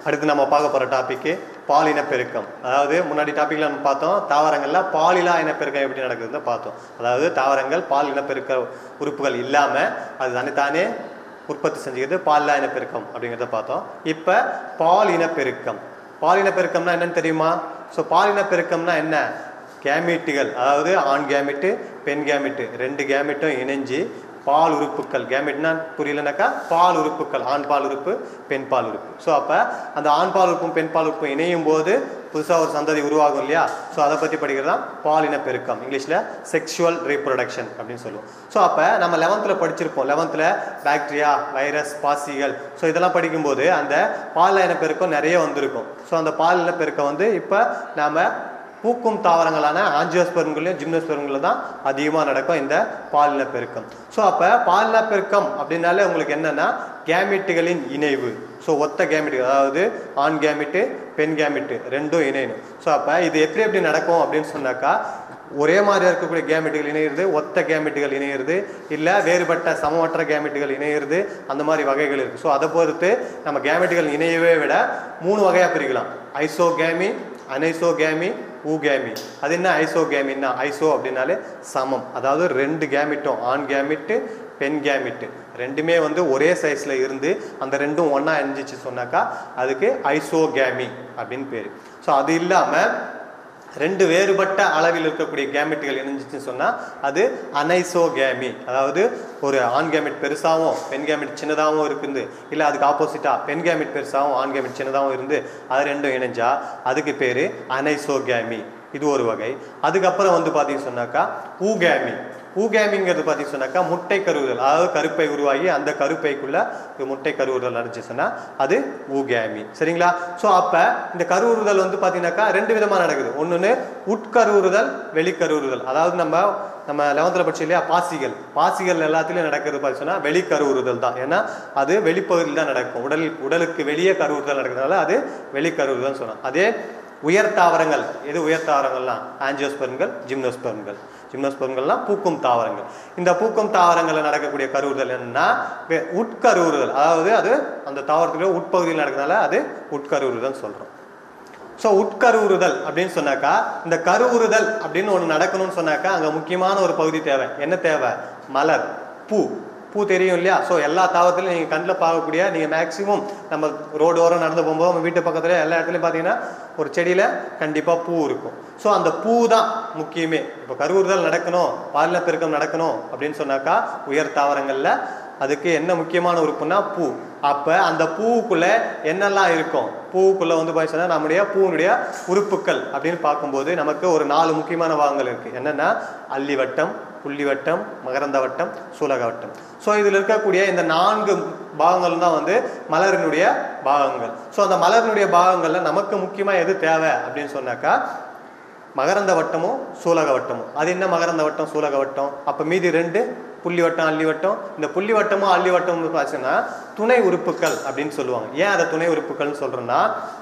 அடுத்து நம்ம பார்க்க போகிற டாபிக்கு பாலின பெருக்கம் அதாவது முன்னாடி டாப்பிக்கில் நம்ம பார்த்தோம் தாவரங்களில் பாலிலா இனப்பெருக்கம் எப்படி நடக்குதுன்னு பார்த்தோம் அதாவது தாவரங்கள் பால் இனப்பெருக்க உறுப்புகள் இல்லாமல் அது தனித்தானே உற்பத்தி செஞ்சுக்கிறது பாலிலா இனப்பெருக்கம் அப்படிங்கிறத பார்த்தோம் இப்போ பால் இனப்பெருக்கம் பால் இனப்பெருக்கம்னா என்னன்னு தெரியுமா ஸோ பால் இனப்பெருக்கம்னா என்ன கேமிட்டுகள் அதாவது ஆண் கேமிட்டு பெண் கேமிட்டு ரெண்டு கேமிட்டும் இணைஞ்சு பால் உறுப்புக்கள் கேமிட்னா புரியலனாக்கா பால் உறுப்புக்கள் ஆண் பால் உறுப்பு பெண் பால் உறுப்பு ஸோ அப்போ அந்த ஆண் பால் உறுப்பும் பெண் பால் உறுப்பும் இணையும் போது புதுசாக ஒரு சந்ததி உருவாகும் இல்லையா ஸோ அதை பற்றி படிக்கிறது தான் பாலின பெருக்கம் இங்கிலீஷில் செக்ஷுவல் ரீப்ரொடக்ஷன் அப்படின்னு சொல்லுவோம் ஸோ அப்போ நம்ம லெவன்த்தில் படிச்சிருப்போம் லெவன்த்தில் பாக்டீரியா வைரஸ் பாசிகள் ஸோ இதெல்லாம் படிக்கும்போது அந்த பால் இனப்பெருக்கம் நிறைய வந்திருக்கும் ஸோ அந்த பால் இனப்பெருக்கம் வந்து இப்போ நாம் பூக்கும் தாவரங்களான ஆஞ்சியோஸ்பெருங்களையும் ஜிம்னோஸ்பெருங்களும் தான் அதிகமாக நடக்கும் இந்த பாலின பெருக்கம் ஸோ அப்போ பாலின பெருக்கம் அப்படின்னாலே உங்களுக்கு என்னன்னா கேமிட்டுகளின் இணைவு ஸோ ஒத்த கேமிட்டு அதாவது ஆண் கேமிட்டு பெண் கேமிட்டு ரெண்டும் இணையணும் ஸோ அப்போ இது எப்படி எப்படி நடக்கும் அப்படின்னு சொன்னாக்கா ஒரே மாதிரியா இருக்கக்கூடிய கேமெட்டுகள் இணையிறது ஒத்த கேமெட்டுகள் இணையிறது இல்லை வேறுபட்ட சமமற்ற கேமெட்டுகள் இணையிறது அந்த மாதிரி வகைகள் இருக்குது ஸோ அதை பொறுத்து நம்ம கேமெட்டுகள் இணையவே விட மூணு வகையாக பிரிக்கலாம் ஐசோகேமி அனைசோகேமி ஊகேமி அது என்ன ஐசோகேமின்னா ஐசோ அப்படின்னாலே சமம் அதாவது ரெண்டு கேமிட்டும் ஆண் கேமிட்டு பெண் கேமிட்டு ரெண்டுமே வந்து ஒரே சைஸில் இருந்து அந்த ரெண்டும் ஒன்றா இணைஞ்சிச்சு சொன்னாக்கா அதுக்கு ஐசோகேமி அப்படின்னு பேர் ஸோ அது இல்லாமல் ரெண்டு வேறுபட்ட அளவில் இருக்கக்கூடிய கேமெட்டுகள் இணைஞ்சிச்சுன்னு சொன்னால் அது அனைசோகேமி அதாவது ஒரு ஆண் கேமெட் பெருசாகவும் பெண் கேமெட் சின்னதாகவும் இருக்குது இல்லை அதுக்கு ஆப்போசிட்டாக பெண் கேமெட் பெருசாகவும் ஆண் கேமெட் சின்னதாகவும் இருந்து அது ரெண்டும் இணைஞ்சா அதுக்கு பேர் அனைசோகேமி இது ஒரு வகை அதுக்கப்புறம் வந்து பார்த்தீங்க சொன்னாக்கா ஊகேமி ஊகேமிங்கிறது பார்த்தீங்க சொன்னாக்கா முட்டை கருவுதல் அதாவது கருப்பை உருவாகி அந்த கருப்பைக்குள்ள ஒரு முட்டை கருவுறுதல் நடந்துச்சுன்னா அது ஊகேமி சரிங்களா ஸோ அப்போ இந்த கருவுறுதல் வந்து பார்த்தீங்கன்னாக்கா ரெண்டு விதமாக நடக்குது ஒன்று உட்கருவுறுதல் வெளிக்கருவுறுதல் அதாவது நம்ம நம்ம லெவன்த்தில் படிச்சு இல்லையா பாசிகள் பாசிகள் எல்லாத்துலேயும் நடக்கிறது பார்த்தீங்கன்னா வெளிக்கருவுறுதல் தான் ஏன்னா அது வெளிப்பகுதியில் தான் நடக்கும் உடல் உடலுக்கு வெளியே கருவுறுதல் நடக்கிறதுனால அது வெளிக்கருவுறுதல் சொன்னோம் அதே உயர் தாவரங்கள் எது உயர் தாவரங்கள்லாம் ஆஞ்சியோஸ்பெர்ம்கள் ஜிம்னோஸ்பெர்ம்கள் ஜிம்னோஸ்பெர்ம்கள்லாம் பூக்கும் தாவரங்கள் இந்த பூக்கும் தாவரங்களில் நடக்கக்கூடிய கருவுறுதல் என்னன்னா வெ- உட்கருவுறுதல் அதாவது அது அந்த தாவரத்திலே உட்பகுதியில் நடக்கிறதுனால அது உட்கருவுறுதல் சொல்கிறோம் ஸோ உட்கருவுறுதல் அப்படின்னு சொன்னாக்கா இந்த கருவுறுதல் அப்படின்னு ஒன்று நடக்கணும்னு சொன்னாக்கா அங்கே முக்கியமான ஒரு பகுதி தேவை என்ன தேவை மலர் பூ பூ தெரியும் இல்லையா ஸோ எல்லா தாவரத்திலையும் நீங்கள் கண்ணில் பார்க்கக்கூடிய நீங்கள் மேக்ஸிமம் நம்ம ரோடு ஓரம் நடந்து போகும்போது நம்ம வீட்டு பக்கத்துல எல்லா இடத்துலையும் பார்த்தீங்கன்னா ஒரு செடியில் கண்டிப்பாக பூ இருக்கும் ஸோ அந்த பூ தான் முக்கியமே இப்போ கருவுறுதல் நடக்கணும் பாலின பெருக்கம் நடக்கணும் அப்படின்னு சொன்னாக்கா உயர் தாவரங்களில் அதுக்கு என்ன முக்கியமான உறுப்புனா பூ அப்போ அந்த பூவுக்குள்ள என்னெல்லாம் இருக்கும் பூவுக்குள்ள வந்து பார்த்தீங்கன்னா நம்முடைய பூவினுடைய உறுப்புக்கள் அப்படின்னு பார்க்கும்போது நமக்கு ஒரு நாலு முக்கியமான பாகங்கள் இருக்கு என்னன்னா அல்லிவட்டம் புள்ளிவட்டம் மகரந்த வட்டம் சூலக வட்டம் ஸோ இதில் இருக்கக்கூடிய இந்த நான்கு பாகங்கள் தான் வந்து மலரினுடைய பாகங்கள் ஸோ அந்த மலரினுடைய பாகங்கள்ல நமக்கு முக்கியமாக எது தேவை அப்படின்னு சொன்னாக்கா மகரந்த வட்டமும் சூலக வட்டமும் அது என்ன மகரந்த வட்டம் சூலக வட்டம் அப்போ மீதி ரெண்டு புள்ளி வட்டம் அள்ளி வட்டம் இந்த புள்ளி வட்டமும் அள்ளி வட்டமும் பார்த்தீங்கன்னா துணை உறுப்புகள் அப்படின்னு சொல்லுவாங்க ஏன் அதை துணை உறுப்புகள்னு சொல்றேன்னா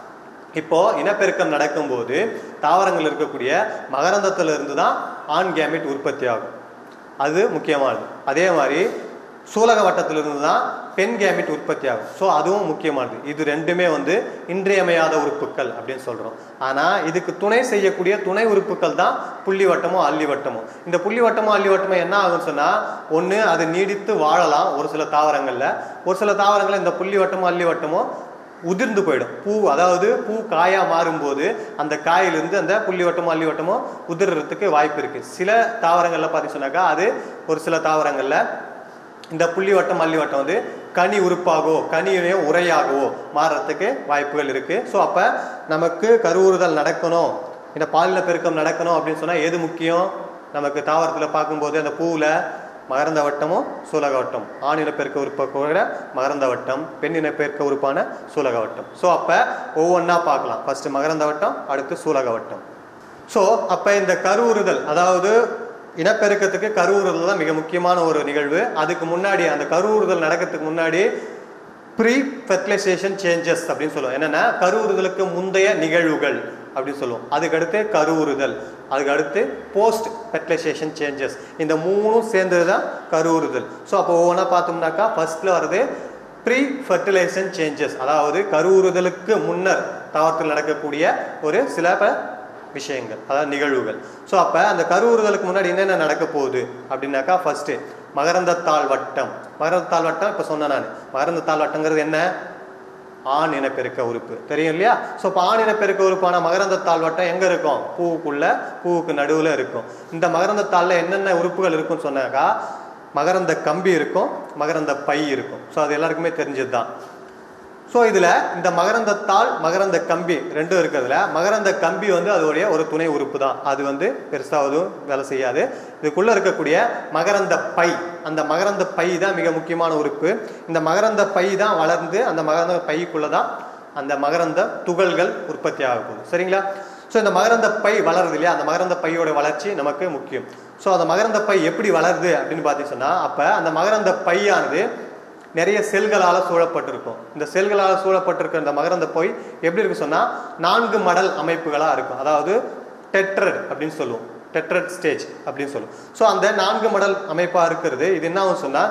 இப்போ இனப்பெருக்கம் நடக்கும்போது தாவரங்கள் இருக்கக்கூடிய மகரந்தத்துல இருந்து தான் ஆண் கேமெட் உற்பத்தி ஆகும் அது முக்கியமானது அதே மாதிரி சூலக வட்டத்திலிருந்து தான் பெண் கேமெட் உற்பத்தி ஆகும் ஸோ அதுவும் முக்கியமானது இது ரெண்டுமே வந்து இன்றியமையாத உறுப்புகள் அப்படின்னு சொல்கிறோம் ஆனால் இதுக்கு துணை செய்யக்கூடிய துணை உறுப்புகள் தான் புள்ளி வட்டமோ அள்ளி வட்டமோ இந்த புள்ளி வட்டமோ அள்ளி வட்டமோ என்ன ஆகும்னு சொன்னால் ஒன்று அது நீடித்து வாழலாம் ஒரு சில தாவரங்களில் ஒரு சில தாவரங்களில் இந்த புள்ளி வட்டமோ அள்ளி வட்டமோ உதிர்ந்து போயிடும் பூ அதாவது பூ காயா மாறும்போது அந்த காயிலிருந்து அந்த புள்ளி வட்டமோ அள்ளி வட்டமோ உதிர்றதுக்கு வாய்ப்பு இருக்கு சில தாவரங்கள்ல பார்த்தீங்கன்னு சொன்னாக்கா அது ஒரு சில தாவரங்கள்ல இந்த புள்ளி வட்டம் அள்ளி வட்டம் வந்து கனி உறுப்பாகவோ கனியுடைய உரையாகவோ மாறுறதுக்கு வாய்ப்புகள் இருக்கு ஸோ அப்ப நமக்கு கருவுறுதல் நடக்கணும் இந்த பாலின பெருக்கம் நடக்கணும் அப்படின்னு சொன்னா எது முக்கியம் நமக்கு தாவரத்துல பார்க்கும்போது அந்த பூவில் மகரந்த வட்டமும் சூலக வட்டம் ஆண் இனப்பெருக்க உறுப்பாக மகரந்த வட்டம் பெண் இனப்பெருக்க உறுப்பான சூலக வட்டம் ஸோ அப்போ ஒவ்வொன்றா பார்க்கலாம் ஃபர்ஸ்ட் மகரந்த வட்டம் அடுத்து சூலக வட்டம் ஸோ அப்போ இந்த கருவுறுதல் அதாவது இனப்பெருக்கத்துக்கு கருவுறுதல் தான் மிக முக்கியமான ஒரு நிகழ்வு அதுக்கு முன்னாடி அந்த கருவுறுதல் நடக்கிறதுக்கு முன்னாடி ப்ரீ ஃபெர்டிலைசேஷன் சேஞ்சஸ் அப்படின்னு சொல்லுவோம் என்னன்னா கருவுறுதலுக்கு முந்தைய நிகழ்வுகள் அப்படின்னு சொல்லுவோம் அதுக்கு அடுத்து கருவுறுதல் அதுக்கு அடுத்து போஸ்ட் ஃபெர்டிலைசேஷன் சேஞ்சஸ் இந்த மூணும் சேர்ந்தது தான் கருவுறுதல் ஸோ அப்போ ஒவ்வொன்றா பார்த்தோம்னாக்கா ஃபர்ஸ்ட்ல வர்றது ப்ரீ ஃபர்டிலைசேஷன் சேஞ்சஸ் அதாவது கருவுறுதலுக்கு முன்னர் தாவரத்தில் நடக்கக்கூடிய ஒரு சில ப- விஷயங்கள் அதாவது நிகழ்வுகள் ஸோ அப்போ அந்த கருவுறுதலுக்கு முன்னாடி என்னென்ன நடக்க போகுது அப்படின்னாக்கா ஃபர்ஸ்ட்டு மகரந்தத்தாள் வட்டம் மகரந்தத்தாள் வட்டம் இப்போ சொன்னேன் நான் மகரந்தத்தாள் வட்டங்கிறது என்ன ஆண் இனப்பெருக்க உறுப்பு தெரியும் இல்லையா ஸோ இப்போ ஆண் இனப்பெருக்க உறுப்பான மகரந்தத்தாள் வட்டம் எங்கே இருக்கும் பூவுக்குள்ள பூவுக்கு நடுவில் இருக்கும் இந்த மகரந்தத்தாளில் என்னென்ன உறுப்புகள் இருக்கும்னு சொன்னாக்கா மகரந்த கம்பி இருக்கும் மகரந்த பை இருக்கும் ஸோ அது எல்லாருக்குமே தெரிஞ்சது தான் ஸோ இதில் இந்த மகரந்தத்தாள் மகரந்த கம்பி ரெண்டும் இருக்கிறதுல மகரந்த கம்பி வந்து அதோடைய ஒரு துணை உறுப்பு தான் அது வந்து பெருசாக எதுவும் வேலை செய்யாது இதுக்குள்ளே இருக்கக்கூடிய மகரந்த பை அந்த மகரந்த பை தான் மிக முக்கியமான உறுப்பு இந்த மகரந்த பை தான் வளர்ந்து அந்த மகரந்த பைக்குள்ளே தான் அந்த மகரந்த துகள்கள் உற்பத்தி ஆக போகுது சரிங்களா ஸோ இந்த மகரந்த பை வளருது இல்லையா அந்த மகரந்த பையோட வளர்ச்சி நமக்கு முக்கியம் ஸோ அந்த மகரந்த பை எப்படி வளருது அப்படின்னு பார்த்தீங்கன்னா சொன்னா அப்போ அந்த மகரந்த பையானது நிறைய செல்களால் சூழப்பட்டிருக்கும் இந்த செல்களால் சூழப்பட்டிருக்கிற இந்த மகரந்த பை எப்படி இருக்கு சொன்னால் நான்கு மடல் அமைப்புகளாக இருக்கும் அதாவது டெட்ரட் அப்படின்னு சொல்லுவோம் டெட்ரட் ஸ்டேஜ் அப்படின்னு சொல்லுவோம் ஸோ அந்த நான்கு மடல் அமைப்பாக இருக்கிறது இது என்ன ஆகும் சொன்னால்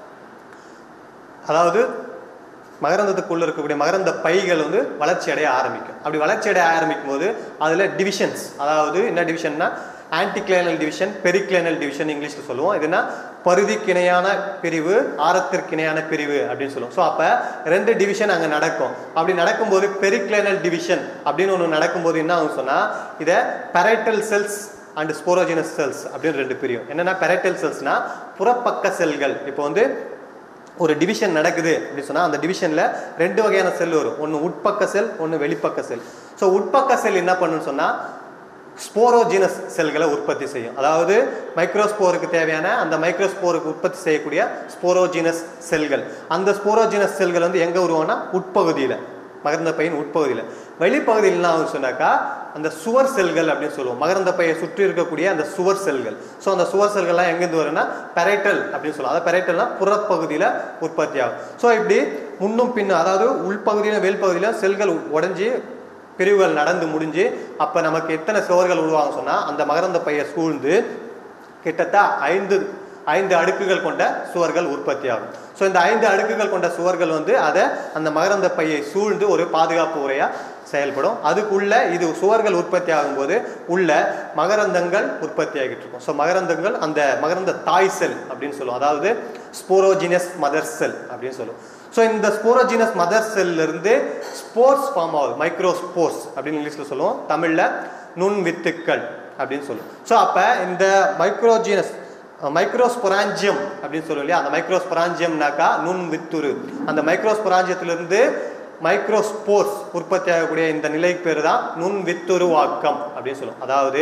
அதாவது மகரந்தத்துக்குள்ள இருக்கக்கூடிய மகரந்த பைகள் வந்து வளர்ச்சி அடைய ஆரம்பிக்கும் அப்படி வளர்ச்சி அடைய ஆரம்பிக்கும் போது அதில் டிவிஷன்ஸ் அதாவது என்ன டிவிஷன்னா ஆன்டிக்ளைனல் டிவிஷன் பெரிக்ளைனல் டிவிஷன் இங்கிலீஷில் சொல்லுவோம் இதுனா பருதிக்கு இணையான பிரிவு ஆரத்திற்கு இணையான பிரிவு அப்படின்னு சொல்லுவோம் ஸோ அப்போ ரெண்டு டிவிஷன் அங்கே நடக்கும் அப்படி நடக்கும்போது பெரிக்ளைனல் டிவிஷன் அப்படின்னு ஒன்று நடக்கும்போது என்ன ஆகும் சொன்னால் இதை parietal cells and sporogenous cells அப்படின்னு ரெண்டு பிரியும் என்னென்னா பெரைட்டல் செல்ஸ்னா புறப்பக்க செல்கள் இப்போ வந்து ஒரு டிவிஷன் நடக்குது அப்படின்னு சொன்னால் அந்த டிவிஷனில் ரெண்டு வகையான செல் வரும் ஒன்று உட்பக்க செல் ஒன்று வெளிப்பக்க செல் ஸோ உட்பக்க செல் என்ன பண்ணுன்னு சொன்னால் ஸ்போரோஜினஸ் செல்களை உற்பத்தி செய்யும் அதாவது மைக்ரோஸ்போருக்கு தேவையான அந்த மைக்ரோஸ்போருக்கு உற்பத்தி செய்யக்கூடிய ஸ்போரோஜினஸ் செல்கள் அந்த ஸ்போரோஜினஸ் செல்கள் வந்து எங்கே உருவானா உட்பகுதியில் மகரந்த பையின் உட்பகுதியில் வெளிப்பகுதியில் என்ன ஆகும் சொன்னாக்கா அந்த சுவர் செல்கள் அப்படின்னு சொல்லுவோம் மகரந்த பையை சுற்றி இருக்கக்கூடிய அந்த சுவர் செல்கள் ஸோ அந்த சுவர் செல்கள்லாம் எங்கேருந்து வரும்னா பெரைட்டல் அப்படின்னு சொல்லுவோம் அதாவது பெரைட்டல்னா புறப்பகுதியில் உற்பத்தி ஆகும் ஸோ இப்படி முன்னும் பின்னும் அதாவது உள்பகுதியிலும் வெளிப்பகுதியிலும் செல்கள் உடைஞ்சி பிரிவுகள் நடந்து முடிஞ்சு அப்போ நமக்கு எத்தனை சுவர்கள் உருவாங்க சொன்னால் அந்த மகரந்த பையை சூழ்ந்து கிட்டத்தட்ட ஐந்து ஐந்து அடுக்குகள் கொண்ட சுவர்கள் உற்பத்தி ஆகும் ஸோ இந்த ஐந்து அடுக்குகள் கொண்ட சுவர்கள் வந்து அதை அந்த மகரந்த பையை சூழ்ந்து ஒரு பாதுகாப்பு உரையாக செயல்படும் அதுக்குள்ள இது சுவர்கள் உற்பத்தி ஆகும்போது உள்ள மகரந்தங்கள் உற்பத்தி ஆகிட்டு இருக்கும் ஸோ மகரந்தங்கள் அந்த மகரந்த தாய் செல் அப்படின்னு சொல்லுவோம் அதாவது ஸ்போரோஜினஸ் மதர் செல் அப்படின்னு சொல்லுவோம் ஸோ இந்த ஸ்போரோஜினஸ் மதர் செல்லிருந்து ஸ்போர்ஸ் ஃபார்ம் ஆகுது மைக்ரோ ஸ்போர்ஸ் அப்படின்னு இங்கிலீஷில் சொல்லுவோம் தமிழில் நுண் வித்துக்கள் அப்படின்னு சொல்லுவோம் ஸோ அப்போ இந்த மைக்ரோஜினஸ் மைக்ரோஸ்பொராஞ்சியம் அப்படின்னு சொல்லுவோம் இல்லையா அந்த மைக்ரோஸ்பொராஞ்சியம்னாக்கா நுண் வித்துரு அந்த மைக்ரோஸ்பொராஞ்சியத்திலிருந்து மைக்ரோஸ்போர்ஸ் உற்பத்தி ஆகக்கூடிய இந்த நிலைக்கு பேர் தான் நுண் வித்துருவாக்கம் அப்படின்னு சொல்லுவோம் அதாவது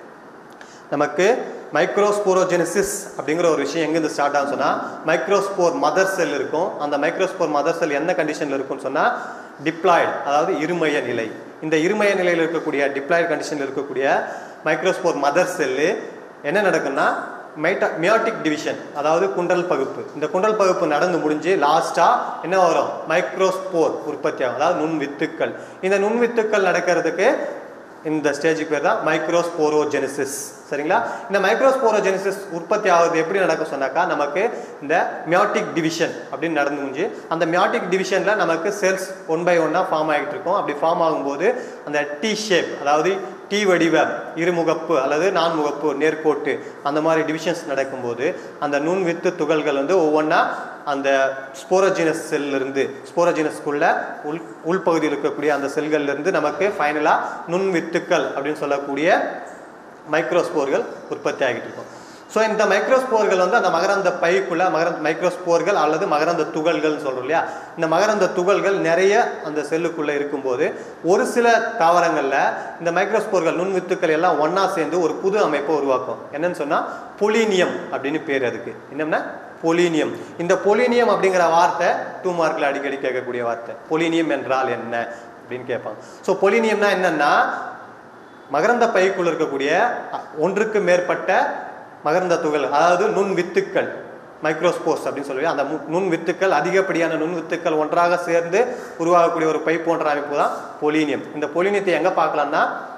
நமக்கு மைக்ரோஸ்போரோஜெனிசிஸ் அப்படிங்கிற ஒரு விஷயம் எங்கேருந்து ஸ்டார்ட் ஆகும் சொன்னால் மைக்ரோஸ்போர் மதர் செல் இருக்கும் அந்த மைக்ரோஸ்போர் மதர் செல் என்ன கண்டிஷனில் இருக்கும்னு சொன்னால் டிப்ளாய்டு அதாவது இருமய நிலை இந்த இருமய நிலையில் இருக்கக்கூடிய டிப்ளாய்டு கண்டிஷனில் இருக்கக்கூடிய மைக்ரோஸ்போர் மதர் செல்லு என்ன நடக்கும்னா மைட்டா மியாட்டிக் டிவிஷன் அதாவது குண்டல் பகுப்பு இந்த குண்டல் பகுப்பு நடந்து முடிஞ்சு லாஸ்ட்டாக என்ன வரும் மைக்ரோஸ்போர் உற்பத்தி ஆகும் அதாவது நுண் வித்துக்கள் இந்த நுண் வித்துக்கள் நடக்கிறதுக்கு இந்த ஸ்டேஜுக்கு பேர் தான் மைக்ரோஸ்போரோஜெனிசிஸ் சரிங்களா இந்த மைக்ரோஸ்போரோஜெனிசிஸ் உற்பத்தி ஆகுது எப்படி நடக்கும் சொன்னாக்கா நமக்கு இந்த மியாட்டிக் டிவிஷன் அப்படின்னு நடந்து முடிஞ்சு அந்த மியாட்டிக் டிவிஷனில் நமக்கு செல்ஸ் ஒன் பை ஒன்னாக ஃபார்ம் ஆகிட்டு இருக்கும் அப்படி ஃபார்ம் ஆகும்போது அந்த டி ஷேப் அதாவது டி வடிவ இருமுகப்பு அல்லது நான்முகப்பு நேர்கோட்டு அந்த மாதிரி டிவிஷன்ஸ் நடக்கும்போது அந்த நுண் வித்து துகள்கள் வந்து ஒவ்வொன்றா அந்த ஸ்போரோஜினஸ் செல்லிருந்து ஸ்போரோஜினஸ்குள்ள உள் உள்பகுதியில் இருக்கக்கூடிய அந்த செல்கள்லேருந்து நமக்கு ஃபைனலாக நுண் வித்துக்கள் அப்படின்னு சொல்லக்கூடிய மைக்ரோஸ்போர்கள் உற்பத்தி ஆகிட்டு இருக்கும் ஸோ இந்த மைக்ரோஸ்போர்கள் வந்து அந்த மகரந்த பைக்குள்ள மகரந்த மைக்ரோஸ்போர்கள் அல்லது மகரந்த துகள்கள் சொல்கிறோம் இல்லையா இந்த மகரந்த துகள்கள் நிறைய அந்த செல்லுக்குள்ளே இருக்கும்போது ஒரு சில தாவரங்களில் இந்த மைக்ரோஸ்போர்கள் நுண்வித்துக்கள் எல்லாம் ஒன்றா சேர்ந்து ஒரு புது அமைப்பை உருவாக்கும் என்னன்னு சொன்னால் பொலினியம் அப்படின்னு பேர் அதுக்கு என்னன்னா பொலினியம் இந்த பொலினியம் அப்படிங்கிற வார்த்தை டூ மார்க்கில் அடிக்கடி கேட்கக்கூடிய வார்த்தை பொலினியம் என்றால் என்ன அப்படின்னு கேட்பாங்க ஸோ பொலினியம்னா என்னன்னா மகரந்த பைக்குள் இருக்கக்கூடிய அ- ஒன்றுக்கு மேற்பட்ட மகரந்த துகள் அதாவது நுண் வித்துக்கள் மைக்ரோஸ்போர்ஸ் அப்படின்னு சொல்லுவோம் அந்த மு- நுண் வித்துக்கள் அதிகப்படியான நுண் வித்துக்கள் ஒன்றாக சேர்ந்து உருவாகக்கூடிய ஒரு பை போன்ற அமைப்பு தான் பொலினியம் இந்த பொலினியத்தை எங்கே பார்க்கலாம்னா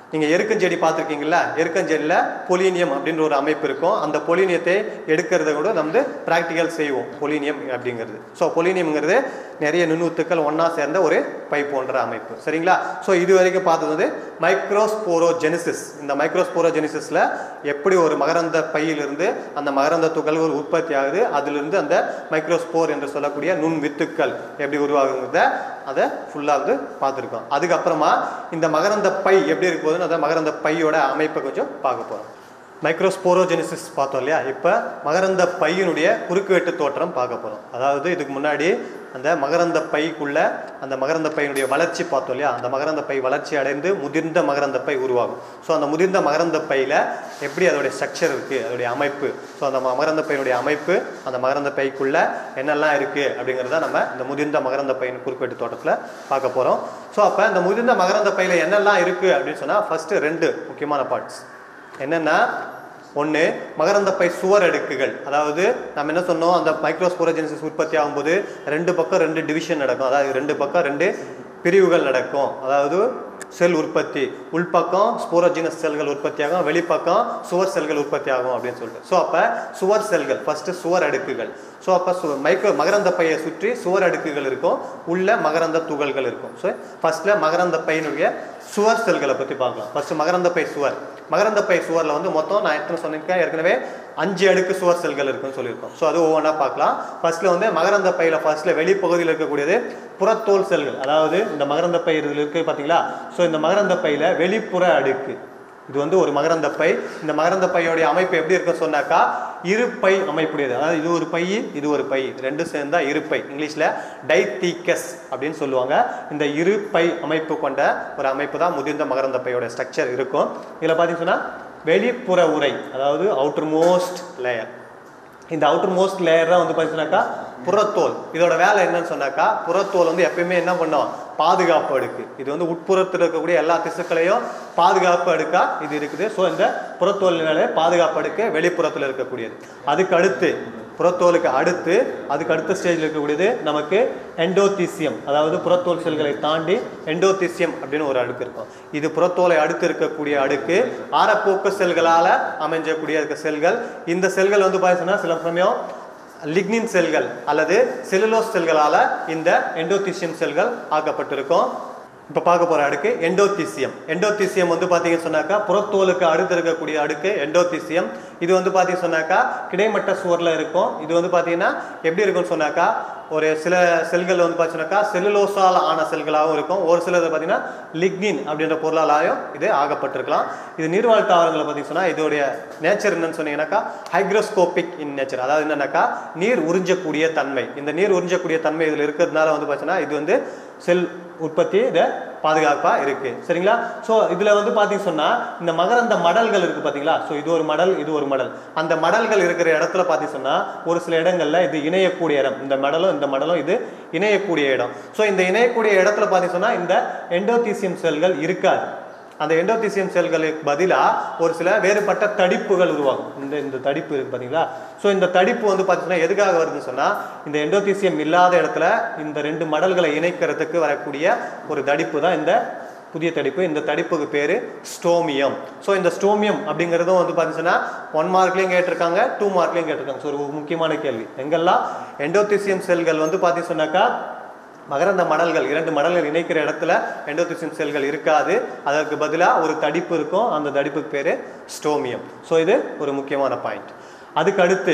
நீங்கள் எருக்கஞ்செடி பார்த்துருக்கீங்களா எருக்கஞ்செடியில் பொலினியம் அப்படின்ற ஒரு அமைப்பு இருக்கும் அந்த பொலினியத்தை எடுக்கிறத கூட நம்ம வந்து ப்ராக்டிக்கல் செய்வோம் பொலினியம் அப்படிங்கிறது ஸோ பொலினியம்ங்கிறது நிறைய நுண்ணுத்துக்கள் ஒன்றா சேர்ந்த ஒரு பை போன்ற அமைப்பு சரிங்களா ஸோ இது வரைக்கும் பார்த்தது வந்து மைக்ரோஸ்போரோஜெனிசிஸ் இந்த மைக்ரோஸ்போரோஜெனிசிஸில் எப்படி ஒரு மகரந்த பையிலிருந்து அந்த மகரந்த துகள்கள் உற்பத்தி ஆகுது அதிலிருந்து அந்த மைக்ரோஸ்போர் என்று சொல்லக்கூடிய நுண் வித்துக்கள் எப்படி உருவாகுங்கிறத அதை ஃபுல்லாக வந்து பார்த்துருக்கோம் அதுக்கப்புறமா இந்த மகரந்த பை எப்படி இருக்க போகுதுன்னு அதை மகரந்த பையோட அமைப்பை கொஞ்சம் பார்க்க போகிறோம் மைக்ரோஸ்போரோஜெனிசிஸ் பார்த்தோம் இல்லையா இப்போ மகரந்த பையினுடைய குறுக்குவெட்டு தோற்றம் பார்க்க போகிறோம் அதாவது இதுக்கு முன்னாடி அந்த மகரந்த பைக்குள்ள அந்த மகரந்த பையினுடைய வளர்ச்சி பார்த்தோம் இல்லையா அந்த மகரந்த பை வளர்ச்சி அடைந்து முதிர்ந்த மகரந்த பை உருவாகும் ஸோ அந்த முதிர்ந்த மகரந்த பையில் எப்படி அதோடைய ஸ்ட்ரக்சர் இருக்குது அதோடைய அமைப்பு ஸோ அந்த மகரந்த பையினுடைய அமைப்பு அந்த மகரந்த பைக்குள்ள என்னெல்லாம் இருக்குது அப்படிங்கிறத நம்ம இந்த முதிர்ந்த மகரந்த பையின் குறுக்குவெட்டு தோட்டத்தில் பார்க்க போகிறோம் ஸோ அப்போ இந்த முதிர்ந்த மகரந்த பையில் என்னெல்லாம் இருக்குது அப்படின்னு சொன்னால் ஃபஸ்ட்டு ரெண்டு முக்கியமான பார்ட்ஸ் என்னென்னா ஒன்று மகரந்த பை சுவர் அடுக்குகள் அதாவது நம்ம என்ன சொன்னோம் அந்த மைக்ரோஸ்போரோஜெனிசிஸ் உற்பத்தி ஆகும்போது ரெண்டு பக்கம் ரெண்டு டிவிஷன் நடக்கும் அதாவது ரெண்டு பக்கம் ரெண்டு பிரிவுகள் நடக்கும் அதாவது செல் உற்பத்தி உள்பக்கம் ஸ்போரோஜினஸ் செல்கள் உற்பத்தி ஆகும் வெளிப்பக்கம் சுவர் செல்கள் உற்பத்தி ஆகும் அப்படின்னு சொல்லிட்டு ஸோ அப்போ சுவர் செல்கள் ஃபஸ்ட்டு சுவர் அடுக்குகள் ஸோ அப்போ சு மைக்ரோ மகரந்த பையை சுற்றி சுவர் அடுக்குகள் இருக்கும் உள்ள மகரந்த துகள்கள் இருக்கும் ஸோ ஃபஸ்ட்டில் மகரந்த பையனுடைய சுவர் செல்களை பற்றி பார்க்கலாம் ஃபஸ்ட்டு மகரந்த பை சுவர் மகரந்த பை சுவரில் வந்து மொத்தம் நான் எத்தனை சொன்னிருக்கேன் ஏற்கனவே அஞ்சு அடுக்கு சுவர் செல்கள் இருக்குன்னு சொல்லியிருக்கோம் ஸோ அது ஒவ்வொன்றா பார்க்கலாம் ஃபர்ஸ்ட்ல வந்து மகரந்த பையில் ஃபர்ஸ்ட்ல வெளிப்பகுதியில் இருக்கக்கூடியது புறத்தோல் செல்கள் அதாவது இந்த மகரந்த பை இதில் இருக்கு பார்த்தீங்களா ஸோ இந்த மகரந்த பையில் வெளிப்புற அடுக்கு இது வந்து ஒரு மகரந்த பை இந்த மகரந்த பையோடைய அமைப்பு எப்படி இருக்குன்னு சொன்னாக்கா இரு பை அமைப்புடையது அதாவது இது ஒரு பை இது ஒரு பை ரெண்டும் சேர்ந்தா இரு பை இங்கிலீஷில் டைத்தீக்கஸ் அப்படின்னு சொல்லுவாங்க இந்த இரு பை அமைப்பு கொண்ட ஒரு அமைப்பு தான் முதிர்ந்த மகரந்த பையோட ஸ்ட்ரக்சர் இருக்கும் இதில் பார்த்தீங்கன்னா சொன்னா வெளிப்புற உரை அதாவது அவுட்டர் மோஸ்ட் லேயர் இந்த அவுட்டர் மோஸ்ட் லேயர் தான் வந்து பார்த்தீங்கன்னாக்கா புறத்தோல் இதோட வேலை என்னன்னு சொன்னாக்கா புறத்தோல் வந்து எப்பயுமே என்ன பண்ணும் பாதுகாப்பு அடுக்கு இது வந்து உட்புறத்தில் இருக்கக்கூடிய எல்லா திசுக்களையும் பாதுகாப்பு அடுக்கா இது இருக்குது ஸோ இந்த புறத்தோல் வேலை பாதுகாப்பு அடுக்கு வெளிப்புறத்தில் இருக்கக்கூடியது அதுக்கு அடுத்து புறத்தோலுக்கு அடுத்து அதுக்கு அடுத்த ஸ்டேஜில் இருக்கக்கூடியது நமக்கு எண்டோதீசியம் அதாவது புறத்தோல் செல்களை தாண்டி எண்டோதீசியம் அப்படின்னு ஒரு அடுக்கு இருக்கும் இது புறத்தோலை அடுத்து இருக்கக்கூடிய அடுக்கு ஆரப்போக்கு செல்களால் அமைஞ்சக்கூடிய இருக்க செல்கள் இந்த செல்கள் வந்து பார்த்தீங்கன்னா சில சமயம் லிக்னின் செல்கள் அல்லது செல்லுலோஸ் செல்களால் இந்த எண்டோதீசியம் செல்கள் ஆக்கப்பட்டிருக்கும் இப்போ பார்க்க போகிற அடுக்கு எண்டோதீசியம் எண்டோதீசியம் வந்து பார்த்தீங்கன்னு சொன்னாக்கா புறத்தோலுக்கு அடுத்து இருக்கக்கூடிய அடுக்கு எண்டோதீசியம் இது வந்து பார்த்தீங்கன்னு சொன்னாக்கா கிடைமட்ட சுவரில் இருக்கும் இது வந்து பார்த்தீங்கன்னா எப்படி இருக்கும்னு சொன்னாக்கா ஒரு சில செல்கள் வந்து பார்த்தீங்கன்னாக்கா செல்லுலோஸால் ஆன செல்களாகவும் இருக்கும் ஒரு சிலது பார்த்தீங்கன்னா லிக்னின் அப்படின்ற பொருளாலையும் இது ஆகப்பட்டிருக்கலாம் இது நீர்வாழ் தாவரங்களை பார்த்தீங்கன்னு சொன்னால் இதோடைய நேச்சர் என்னன்னு சொன்னீங்கன்னாக்கா ஹைக்ரோஸ்கோபிக் இன் நேச்சர் அதாவது என்னன்னாக்கா நீர் உறிஞ்சக்கூடிய தன்மை இந்த நீர் உறிஞ்சக்கூடிய தன்மை இதில் இருக்கிறதுனால வந்து பார்த்தீங்கன்னா இது வந்து செல் உற்பத்தி இதை பாதுகாப்பாக இருக்குது சரிங்களா ஸோ இதில் வந்து பார்த்தீங்க சொன்னால் இந்த மகரந்த மடல்கள் இருக்குது பார்த்தீங்களா ஸோ இது ஒரு மடல் இது ஒரு மடல் அந்த மடல்கள் இருக்கிற இடத்துல பார்த்தீங்க சொன்னால் ஒரு சில இடங்களில் இது இணையக்கூடிய இடம் இந்த மடலும் இந்த மடலும் இது இணையக்கூடிய இடம் ஸோ இந்த இணையக்கூடிய இடத்துல பார்த்தீங்க சொன்னால் இந்த எண்டோதீசியம் செல்கள் இருக்காது அந்த எண்டோதீசியம் செல்களுக்கு பதிலாக ஒரு சில வேறுபட்ட தடிப்புகள் உருவாகும் இந்த இந்த தடிப்பு இருக்கு பார்த்தீங்களா ஸோ இந்த தடிப்பு வந்து பார்த்தீங்கன்னா எதுக்காக வருதுன்னு சொன்னால் இந்த எண்டோதீசியம் இல்லாத இடத்துல இந்த ரெண்டு மடல்களை இணைக்கிறதுக்கு வரக்கூடிய ஒரு தடிப்பு தான் இந்த புதிய தடிப்பு இந்த தடிப்புக்கு பேர் ஸ்டோமியம் ஸோ இந்த ஸ்டோமியம் அப்படிங்கிறதும் வந்து பார்த்தீங்கன்னா ஒன் மார்க்லேயும் கேட்டிருக்காங்க டூ மார்க்லேயும் கேட்டிருக்காங்க ஸோ ஒரு முக்கியமான கேள்வி எங்கெல்லாம் எண்டோதீசியம் செல்கள் வந்து பார்த்தீங்க சொன்னாக்கா மகரந்த மடல்கள் இரண்டு மடல்கள் இணைக்கிற இடத்துல எண்டோதிசியம் செல்கள் இருக்காது அதற்கு பதிலாக ஒரு தடிப்பு இருக்கும் அந்த தடிப்புக்கு பேர் ஸ்டோமியம் ஸோ இது ஒரு முக்கியமான பாயிண்ட் அதுக்கு அடுத்து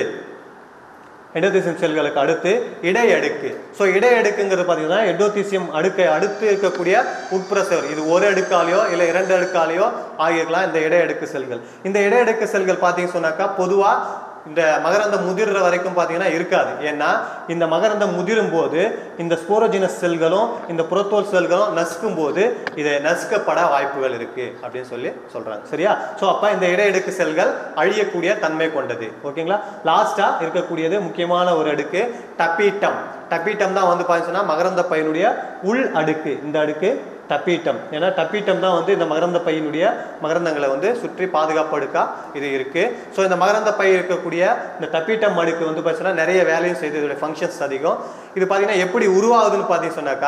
எண்டோதீசியம் செல்களுக்கு அடுத்து இடை அடுக்கு ஸோ இடை அடுக்குங்கிறது பார்த்தீங்கன்னா எண்டோதீசியம் அடுக்கை அடுத்து இருக்கக்கூடிய உட்புற செல் இது ஒரு அடுக்காலையோ இல்லை இரண்டு அடுக்காலையோ ஆகியிருக்கலாம் இந்த இடை அடுக்கு செல்கள் இந்த இடை அடுக்கு செல்கள் பார்த்தீங்கன்னு சொன்னாக்கா பொதுவாக இந்த மகரந்தம் முதிர்ற வரைக்கும் பார்த்தீங்கன்னா இருக்காது ஏன்னா இந்த மகரந்தம் முதிரும் போது இந்த ஸ்போரோஜினஸ் செல்களும் இந்த புறத்தோல் செல்களும் நசுக்கும் போது இதை நசுக்கப்பட வாய்ப்புகள் இருக்கு அப்படின்னு சொல்லி சொல்றாங்க சரியா ஸோ அப்போ இந்த இடையடுக்கு செல்கள் அழியக்கூடிய தன்மை கொண்டது ஓகேங்களா லாஸ்டா இருக்கக்கூடியது முக்கியமான ஒரு அடுக்கு டப்பீட்டம் டப்பீட்டம் தான் வந்து பார்த்தீங்கன்னா மகரந்த பையனுடைய உள் அடுக்கு இந்த அடுக்கு டப்பீட்டம் ஏன்னா டப்பீட்டம் தான் வந்து இந்த மகரந்த பையினுடைய மகரந்தங்களை வந்து சுற்றி பாதுகாப்பு அடுக்கா இது இருக்கு ஸோ இந்த மகரந்த பை இருக்கக்கூடிய இந்த டப்பீட்டம் அடுக்கு வந்து பார்த்தீங்கன்னா நிறைய வேலையும் செய்து இதோட ஃபங்க்ஷன்ஸ் அதிகம் இது பார்த்தீங்கன்னா எப்படி உருவாகுதுன்னு பார்த்தீங்க சொன்னாக்கா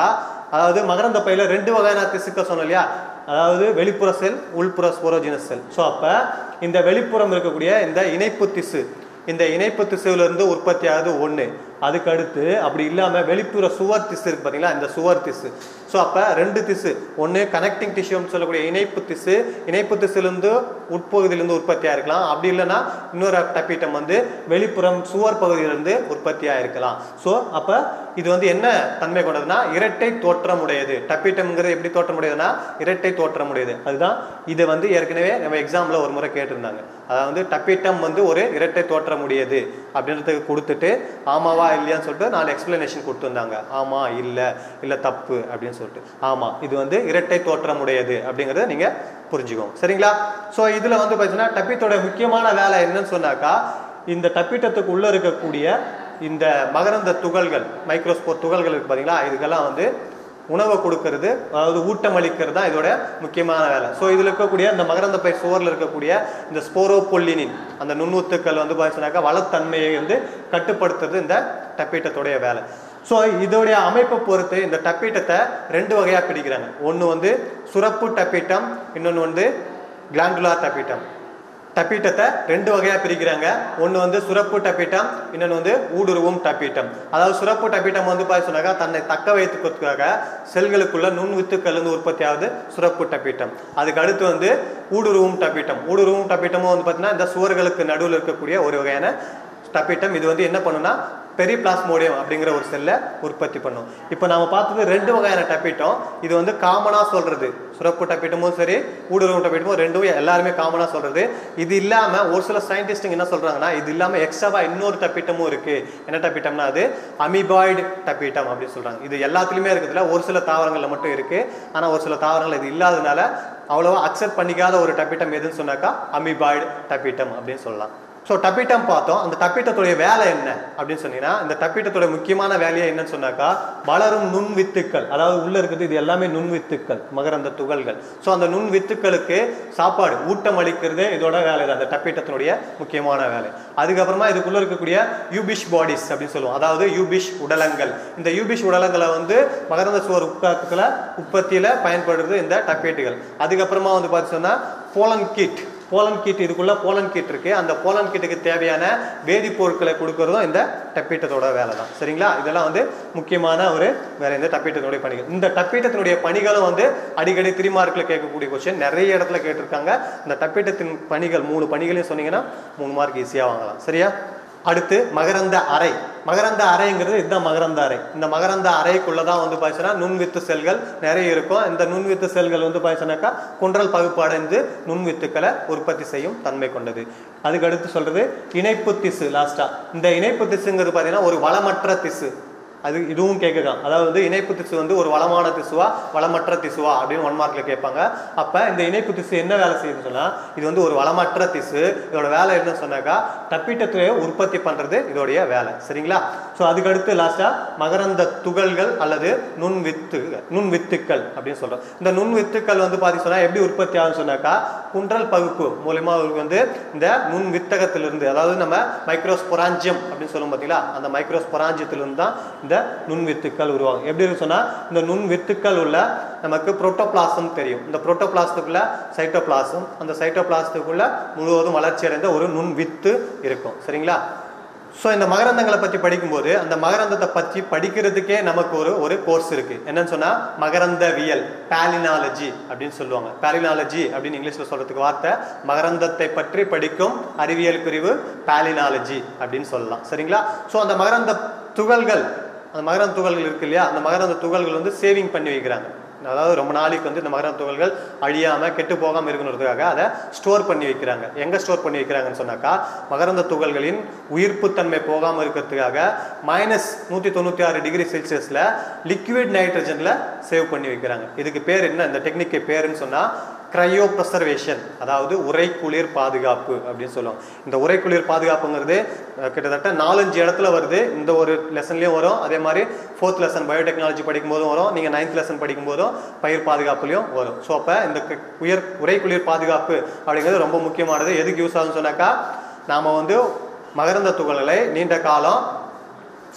அதாவது மகரந்த பையில ரெண்டு வகையான திசுக்கள் சொன்னோம் இல்லையா அதாவது வெளிப்புற செல் உள்புற ஸ்போரோஜினஸ் செல் ஸோ அப்போ இந்த வெளிப்புறம் இருக்கக்கூடிய இந்த இணைப்பு திசு இந்த இணைப்பு திசுவிலிருந்து உற்பத்தி ஆகுது ஒன்று அதுக்கு அடுத்து அப்படி இல்லாமல் வெளிப்புற சுவர் திசு இருக்கு பார்த்தீங்களா இந்த சுவர் திசு ஸோ அப்போ ரெண்டு திசு ஒன்று கனெக்டிங் டிஷ்யூன்னு சொல்லக்கூடிய இணைப்பு திசு இணைப்பு திசுலேருந்து உட்பகுதியிலேருந்து உற்பத்தியாக இருக்கலாம் அப்படி இல்லைன்னா இன்னொரு டப்பீட்டம் வந்து வெளிப்புறம் சுவர் பகுதியிலிருந்து உற்பத்தியாக இருக்கலாம் ஸோ அப்போ இது வந்து என்ன தன்மை கொண்டதுன்னா இரட்டை தோற்றம் உடையது டப்பீட்டம்ங்கிறது எப்படி தோற்றம் உடையதுன்னா இரட்டை தோற்றம் உடையது அதுதான் இதை வந்து ஏற்கனவே நம்ம எக்ஸாமில் ஒரு முறை கேட்டிருந்தாங்க அதாவது டப்பீட்டம் வந்து ஒரு இரட்டை தோற்றம் உடையது அப்படின்றதுக்கு கொடுத்துட்டு ஆமாவா இல்லையான்னு சொல்லிட்டு நாலு எக்ஸ்பிளனேஷன் கொடுத்துருந்தாங்க ஆமா இல்லை இல்லை தப்பு அப்படின்னு சொல்லிட்டு ஆமா இது வந்து இரட்டை தோற்றம் உடையது அப்படிங்கிறத நீங்க புரிஞ்சுக்கோங்க சரிங்களா ஸோ இதுல வந்து பார்த்தீங்கன்னா டப்பீட்டோட முக்கியமான வேலை என்னன்னு சொன்னாக்கா இந்த டப்பீட்டத்துக்கு உள்ள இருக்கக்கூடிய இந்த மகரந்த துகள்கள் மைக்ரோஸ்போர் துகள்கள் இருக்கு பார்த்தீங்களா இதுக்கெல்லாம் வந்து உணவை கொடுக்கறது அதாவது ஊட்டம் அளிக்கிறது தான் இதோட முக்கியமான வேலை ஸோ இதில் இருக்கக்கூடிய இந்த மகரந்த பை சுவரில் இருக்கக்கூடிய இந்த ஸ்போரோபொல்லினின் அந்த நுண்ணூத்துக்கள் வந்து பார்த்தீங்கன்னாக்கா வளத்தன்மையை வந்து கட்டுப்படுத்துறது இந்த டப்பீட்டத்துடைய வேலை ஸோ இதோடைய அமைப்பை பொறுத்து இந்த டப்பீட்டத்தை ரெண்டு வகையாக பிடிக்கிறாங்க ஒன்று வந்து சுரப்பு டப்பீட்டம் இன்னொன்று வந்து கிளாண்டுலார் டப்பீட்டம் டப்பீட்டத்தை ரெண்டு வகையாக பிரிக்கிறாங்க ஒன்று வந்து சுரப்பு டப்பீட்டம் இன்னொன்று வந்து ஊடுருவும் டப்பீட்டம் அதாவது சுரப்பு டப்பீட்டம் வந்து பார்த்து சொன்னாக்கா தன்னை தக்க வைத்துக்கிறதுக்காக செல்களுக்குள்ள நுண் வித்துக்கள் வந்து உற்பத்தி ஆகுது சுரப்பு டப்பீட்டம் அதுக்கு அடுத்து வந்து ஊடுருவும் டப்பீட்டம் ஊடுருவும் டப்பீட்டமும் வந்து பார்த்தீங்கன்னா இந்த சுவர்களுக்கு நடுவில் இருக்கக்கூடிய ஒரு வகையான டப்பீட்டம் இது வந்து என்ன பண்ணுன்னா பெரிபிளாஸ்மோடியம் அப்படிங்கிற ஒரு செல்லை உற்பத்தி பண்ணும் இப்போ நாம பார்த்தது ரெண்டு வகையான டப்பீட்டம் இது வந்து காமனாக சொல்றது சுரப்பு டப்பீட்டமும் சரி ஊடுருவும் டப்பீட்டமும் ரெண்டும் எல்லாருமே காமனாக சொல்றது இது இல்லாமல் ஒரு சில சயின்டிஸ்ட்டுங்க என்ன சொல்றாங்கன்னா இது இல்லாமல் எக்ஸ்ட்ராவா இன்னொரு டப்பீட்டமும் இருக்கு என்ன டப்பீட்டம்னா அது அமிபாய்டு டப்பீட்டம் அப்படின்னு சொல்றாங்க இது எல்லாத்துலேயுமே இருக்குதுல ஒரு சில தாவரங்களில் மட்டும் இருக்கு ஆனால் ஒரு சில தாவரங்கள் இது இல்லாதனால அவ்வளோவா அக்செப்ட் பண்ணிக்காத ஒரு டப்பீட்டம் எதுன்னு சொன்னாக்கா அமிபாய்டு டப்பீட்டம் அப்படின்னு சொல்லலாம் ஸோ டப்பீட்டம் பார்த்தோம் அந்த டப்பீட்டத்துடைய வேலை என்ன அப்படின்னு சொன்னீங்கன்னா இந்த டப்பீட்டத்துடைய முக்கியமான வேலையை என்னன்னு சொன்னாக்கா வளரும் நுண் வித்துக்கள் அதாவது உள்ள இருக்குது இது எல்லாமே நுண் வித்துக்கள் மகரந்த துகள்கள் ஸோ அந்த நுண் வித்துக்களுக்கு சாப்பாடு ஊட்டம் அளிக்கிறதே இதோட வேலை தான் அந்த டப்பீட்டத்தினுடைய முக்கியமான வேலை அதுக்கப்புறமா இதுக்குள்ள இருக்கக்கூடிய யூபிஷ் பாடிஸ் அப்படின்னு சொல்லுவோம் அதாவது யூபிஷ் உடலங்கள் இந்த யூபிஷ் உடலங்களை வந்து மகரந்த சுவர் உட்காத்துல உற்பத்தியில பயன்படுறது இந்த டப்பீட்டுகள் அதுக்கப்புறமா வந்து பார்த்து சொன்னா போலன் கிட் போலன் கீட் இதுக்குள்ள போலன் கீட் இருக்கு அந்த போலன் கீட்டுக்கு தேவையான வேதிப்பொருட்களை கொடுக்கறதும் இந்த டப்பீட்டத்தோட வேலை தான் சரிங்களா இதெல்லாம் வந்து முக்கியமான ஒரு வேலை இந்த டப்பீட்டத்தினுடைய பணிகள் இந்த டப்பீட்டத்தினுடைய பணிகளும் வந்து அடிக்கடி த்ரீ மார்க்கில் கேட்கக்கூடிய கொஸ்டின் நிறைய இடத்துல கேட்டிருக்காங்க இந்த டப்பீட்டத்தின் பணிகள் மூணு பணிகளையும் சொன்னீங்கன்னா மூணு மார்க் ஈஸியாக வாங்கலாம் சரியா அடுத்து மகரந்த அறை மகரந்த அறைங்கிறது இதுதான் மகரந்த அறை இந்த மகரந்த அறைக்குள்ள தான் வந்து பார்த்தீங்கன்னா நுண்வித்து செல்கள் நிறைய இருக்கும் இந்த நுண்வித்து செல்கள் வந்து பார்த்தீங்கன்னாக்கா குன்றல் பகுப்படைந்து நுண்வித்துக்களை உற்பத்தி செய்யும் தன்மை கொண்டது அதுக்கு அடுத்து சொல்றது இணைப்பு திசு லாஸ்டா இந்த இணைப்பு திசுங்கிறது பார்த்தீங்கன்னா ஒரு வளமற்ற திசு அது இதுவும் கேட்கலாம் அதாவது இணைப்பு திசு வந்து ஒரு வளமான திசுவா வளமற்ற திசுவா அப்படின்னு ஒன் மார்க்ல கேட்பாங்க அப்ப இந்த இணைப்பு திசு என்ன வேலை செய்யுதுன்னு சொன்னா இது வந்து ஒரு வளமற்ற திசு இதோட வேலை என்ன சொன்னாக்கா டப்பீட்டத்துறையை உற்பத்தி பண்றது இதோடைய வேலை சரிங்களா ஸோ அதுக்கு அடுத்து லாஸ்டா மகரந்த துகள்கள் அல்லது நுண் வித்து நுண் வித்துக்கள் அப்படின்னு சொல்றோம் இந்த நுண் வித்துக்கள் வந்து பாத்தி சொன்னா எப்படி உற்பத்தி ஆகும்னு சொன்னாக்கா குன்றல் பகுப்பு மூலயமா அவருக்கு வந்து இந்த நுண் வித்தகத்திலிருந்து அதாவது நம்ம மைக்ரோஸ்பொராஞ்சியம் அப்படின்னு சொல்லுவோம் பார்த்தீங்களா அந்த மைக்ரோஸ்பொராஞ்சியத்திலிருந்து தான் இந்த நுண் வித்துக்கள் உருவாகும் எப்படி இருக்கு சொன்னா இந்த நுண் வித்துக்கள் உள்ள நமக்கு புரோட்டோபிளாசம் தெரியும் இந்த புரோட்டோபிளாசத்துக்குள்ள சைட்டோபிளாசம் அந்த சைட்டோபிளாசத்துக்குள்ள முழுவதும் வளர்ச்சி அடைந்த ஒரு நுண் வித்து இருக்கும் சரிங்களா ஸோ இந்த மகரந்தங்களை பற்றி படிக்கும்போது அந்த மகரந்தத்தை பற்றி படிக்கிறதுக்கே நமக்கு ஒரு ஒரு கோர்ஸ் இருக்கு என்னன்னு சொன்னா மகரந்தவியல் பேலினாலஜி அப்படின்னு சொல்லுவாங்க பேலினாலஜி அப்படின்னு இங்கிலீஷ்ல சொல்றதுக்கு வார்த்தை மகரந்தத்தை பற்றி படிக்கும் அறிவியல் பிரிவு பேலினாலஜி அப்படின்னு சொல்லலாம் சரிங்களா ஸோ அந்த மகரந்த துகள்கள் அந்த மகரந்த துகள்கள் இருக்கு இல்லையா அந்த மகரந்த துகள்கள் வந்து சேவிங் பண்ணி வைக்கிறாங்க அதாவது ரொம்ப நாளைக்கு வந்து இந்த மகரந்த துகள்கள் அழியாம கெட்டு போகாம இருக்கணுன்றதுக்காக அதை ஸ்டோர் பண்ணி வைக்கிறாங்க எங்க ஸ்டோர் பண்ணி வைக்கிறாங்கன்னு சொன்னாக்கா மகரந்த துகள்களின் உயிர்ப்புத்தன்மை போகாம இருக்கிறதுக்காக மைனஸ் நூத்தி தொண்ணூத்தி ஆறு டிகிரி செல்சியஸ்ல லிக்விட் நைட்ரஜன்ல சேவ் பண்ணி வைக்கிறாங்க இதுக்கு பேர் என்ன இந்த டெக்னிக்கு பேருன்னு சொன்னா கிரையோ ப்ரெசர்வேஷன் அதாவது உரை குளிர் பாதுகாப்பு அப்படின்னு சொல்லுவாங்க இந்த உரை குளிர் பாதுகாப்புங்கிறது அஹ், கிட்டத்தட்ட நாலஞ்சு இடத்துல வருது இந்த ஒரு லெசன்லயும் வரும் அதே மாதிரி ஃபோர்த் லெசன் பயோடெக்னாலஜி படிக்கும் போதும் வரும் நீங்க நைன்த் லெசன் படிக்கும் போதும் பயிர் பாதுகாப்புலையும் வரும் ஸோ அப்போ இந்த கு- உயர் உரை குளிர் பாதுகாப்பு அப்படிங்கிறது ரொம்ப முக்கியமானது எதுக்கு யூஸ் ஆகும்னு சொன்னாக்கா நாம வந்து மகரந்த துகள்களை நீண்ட காலம்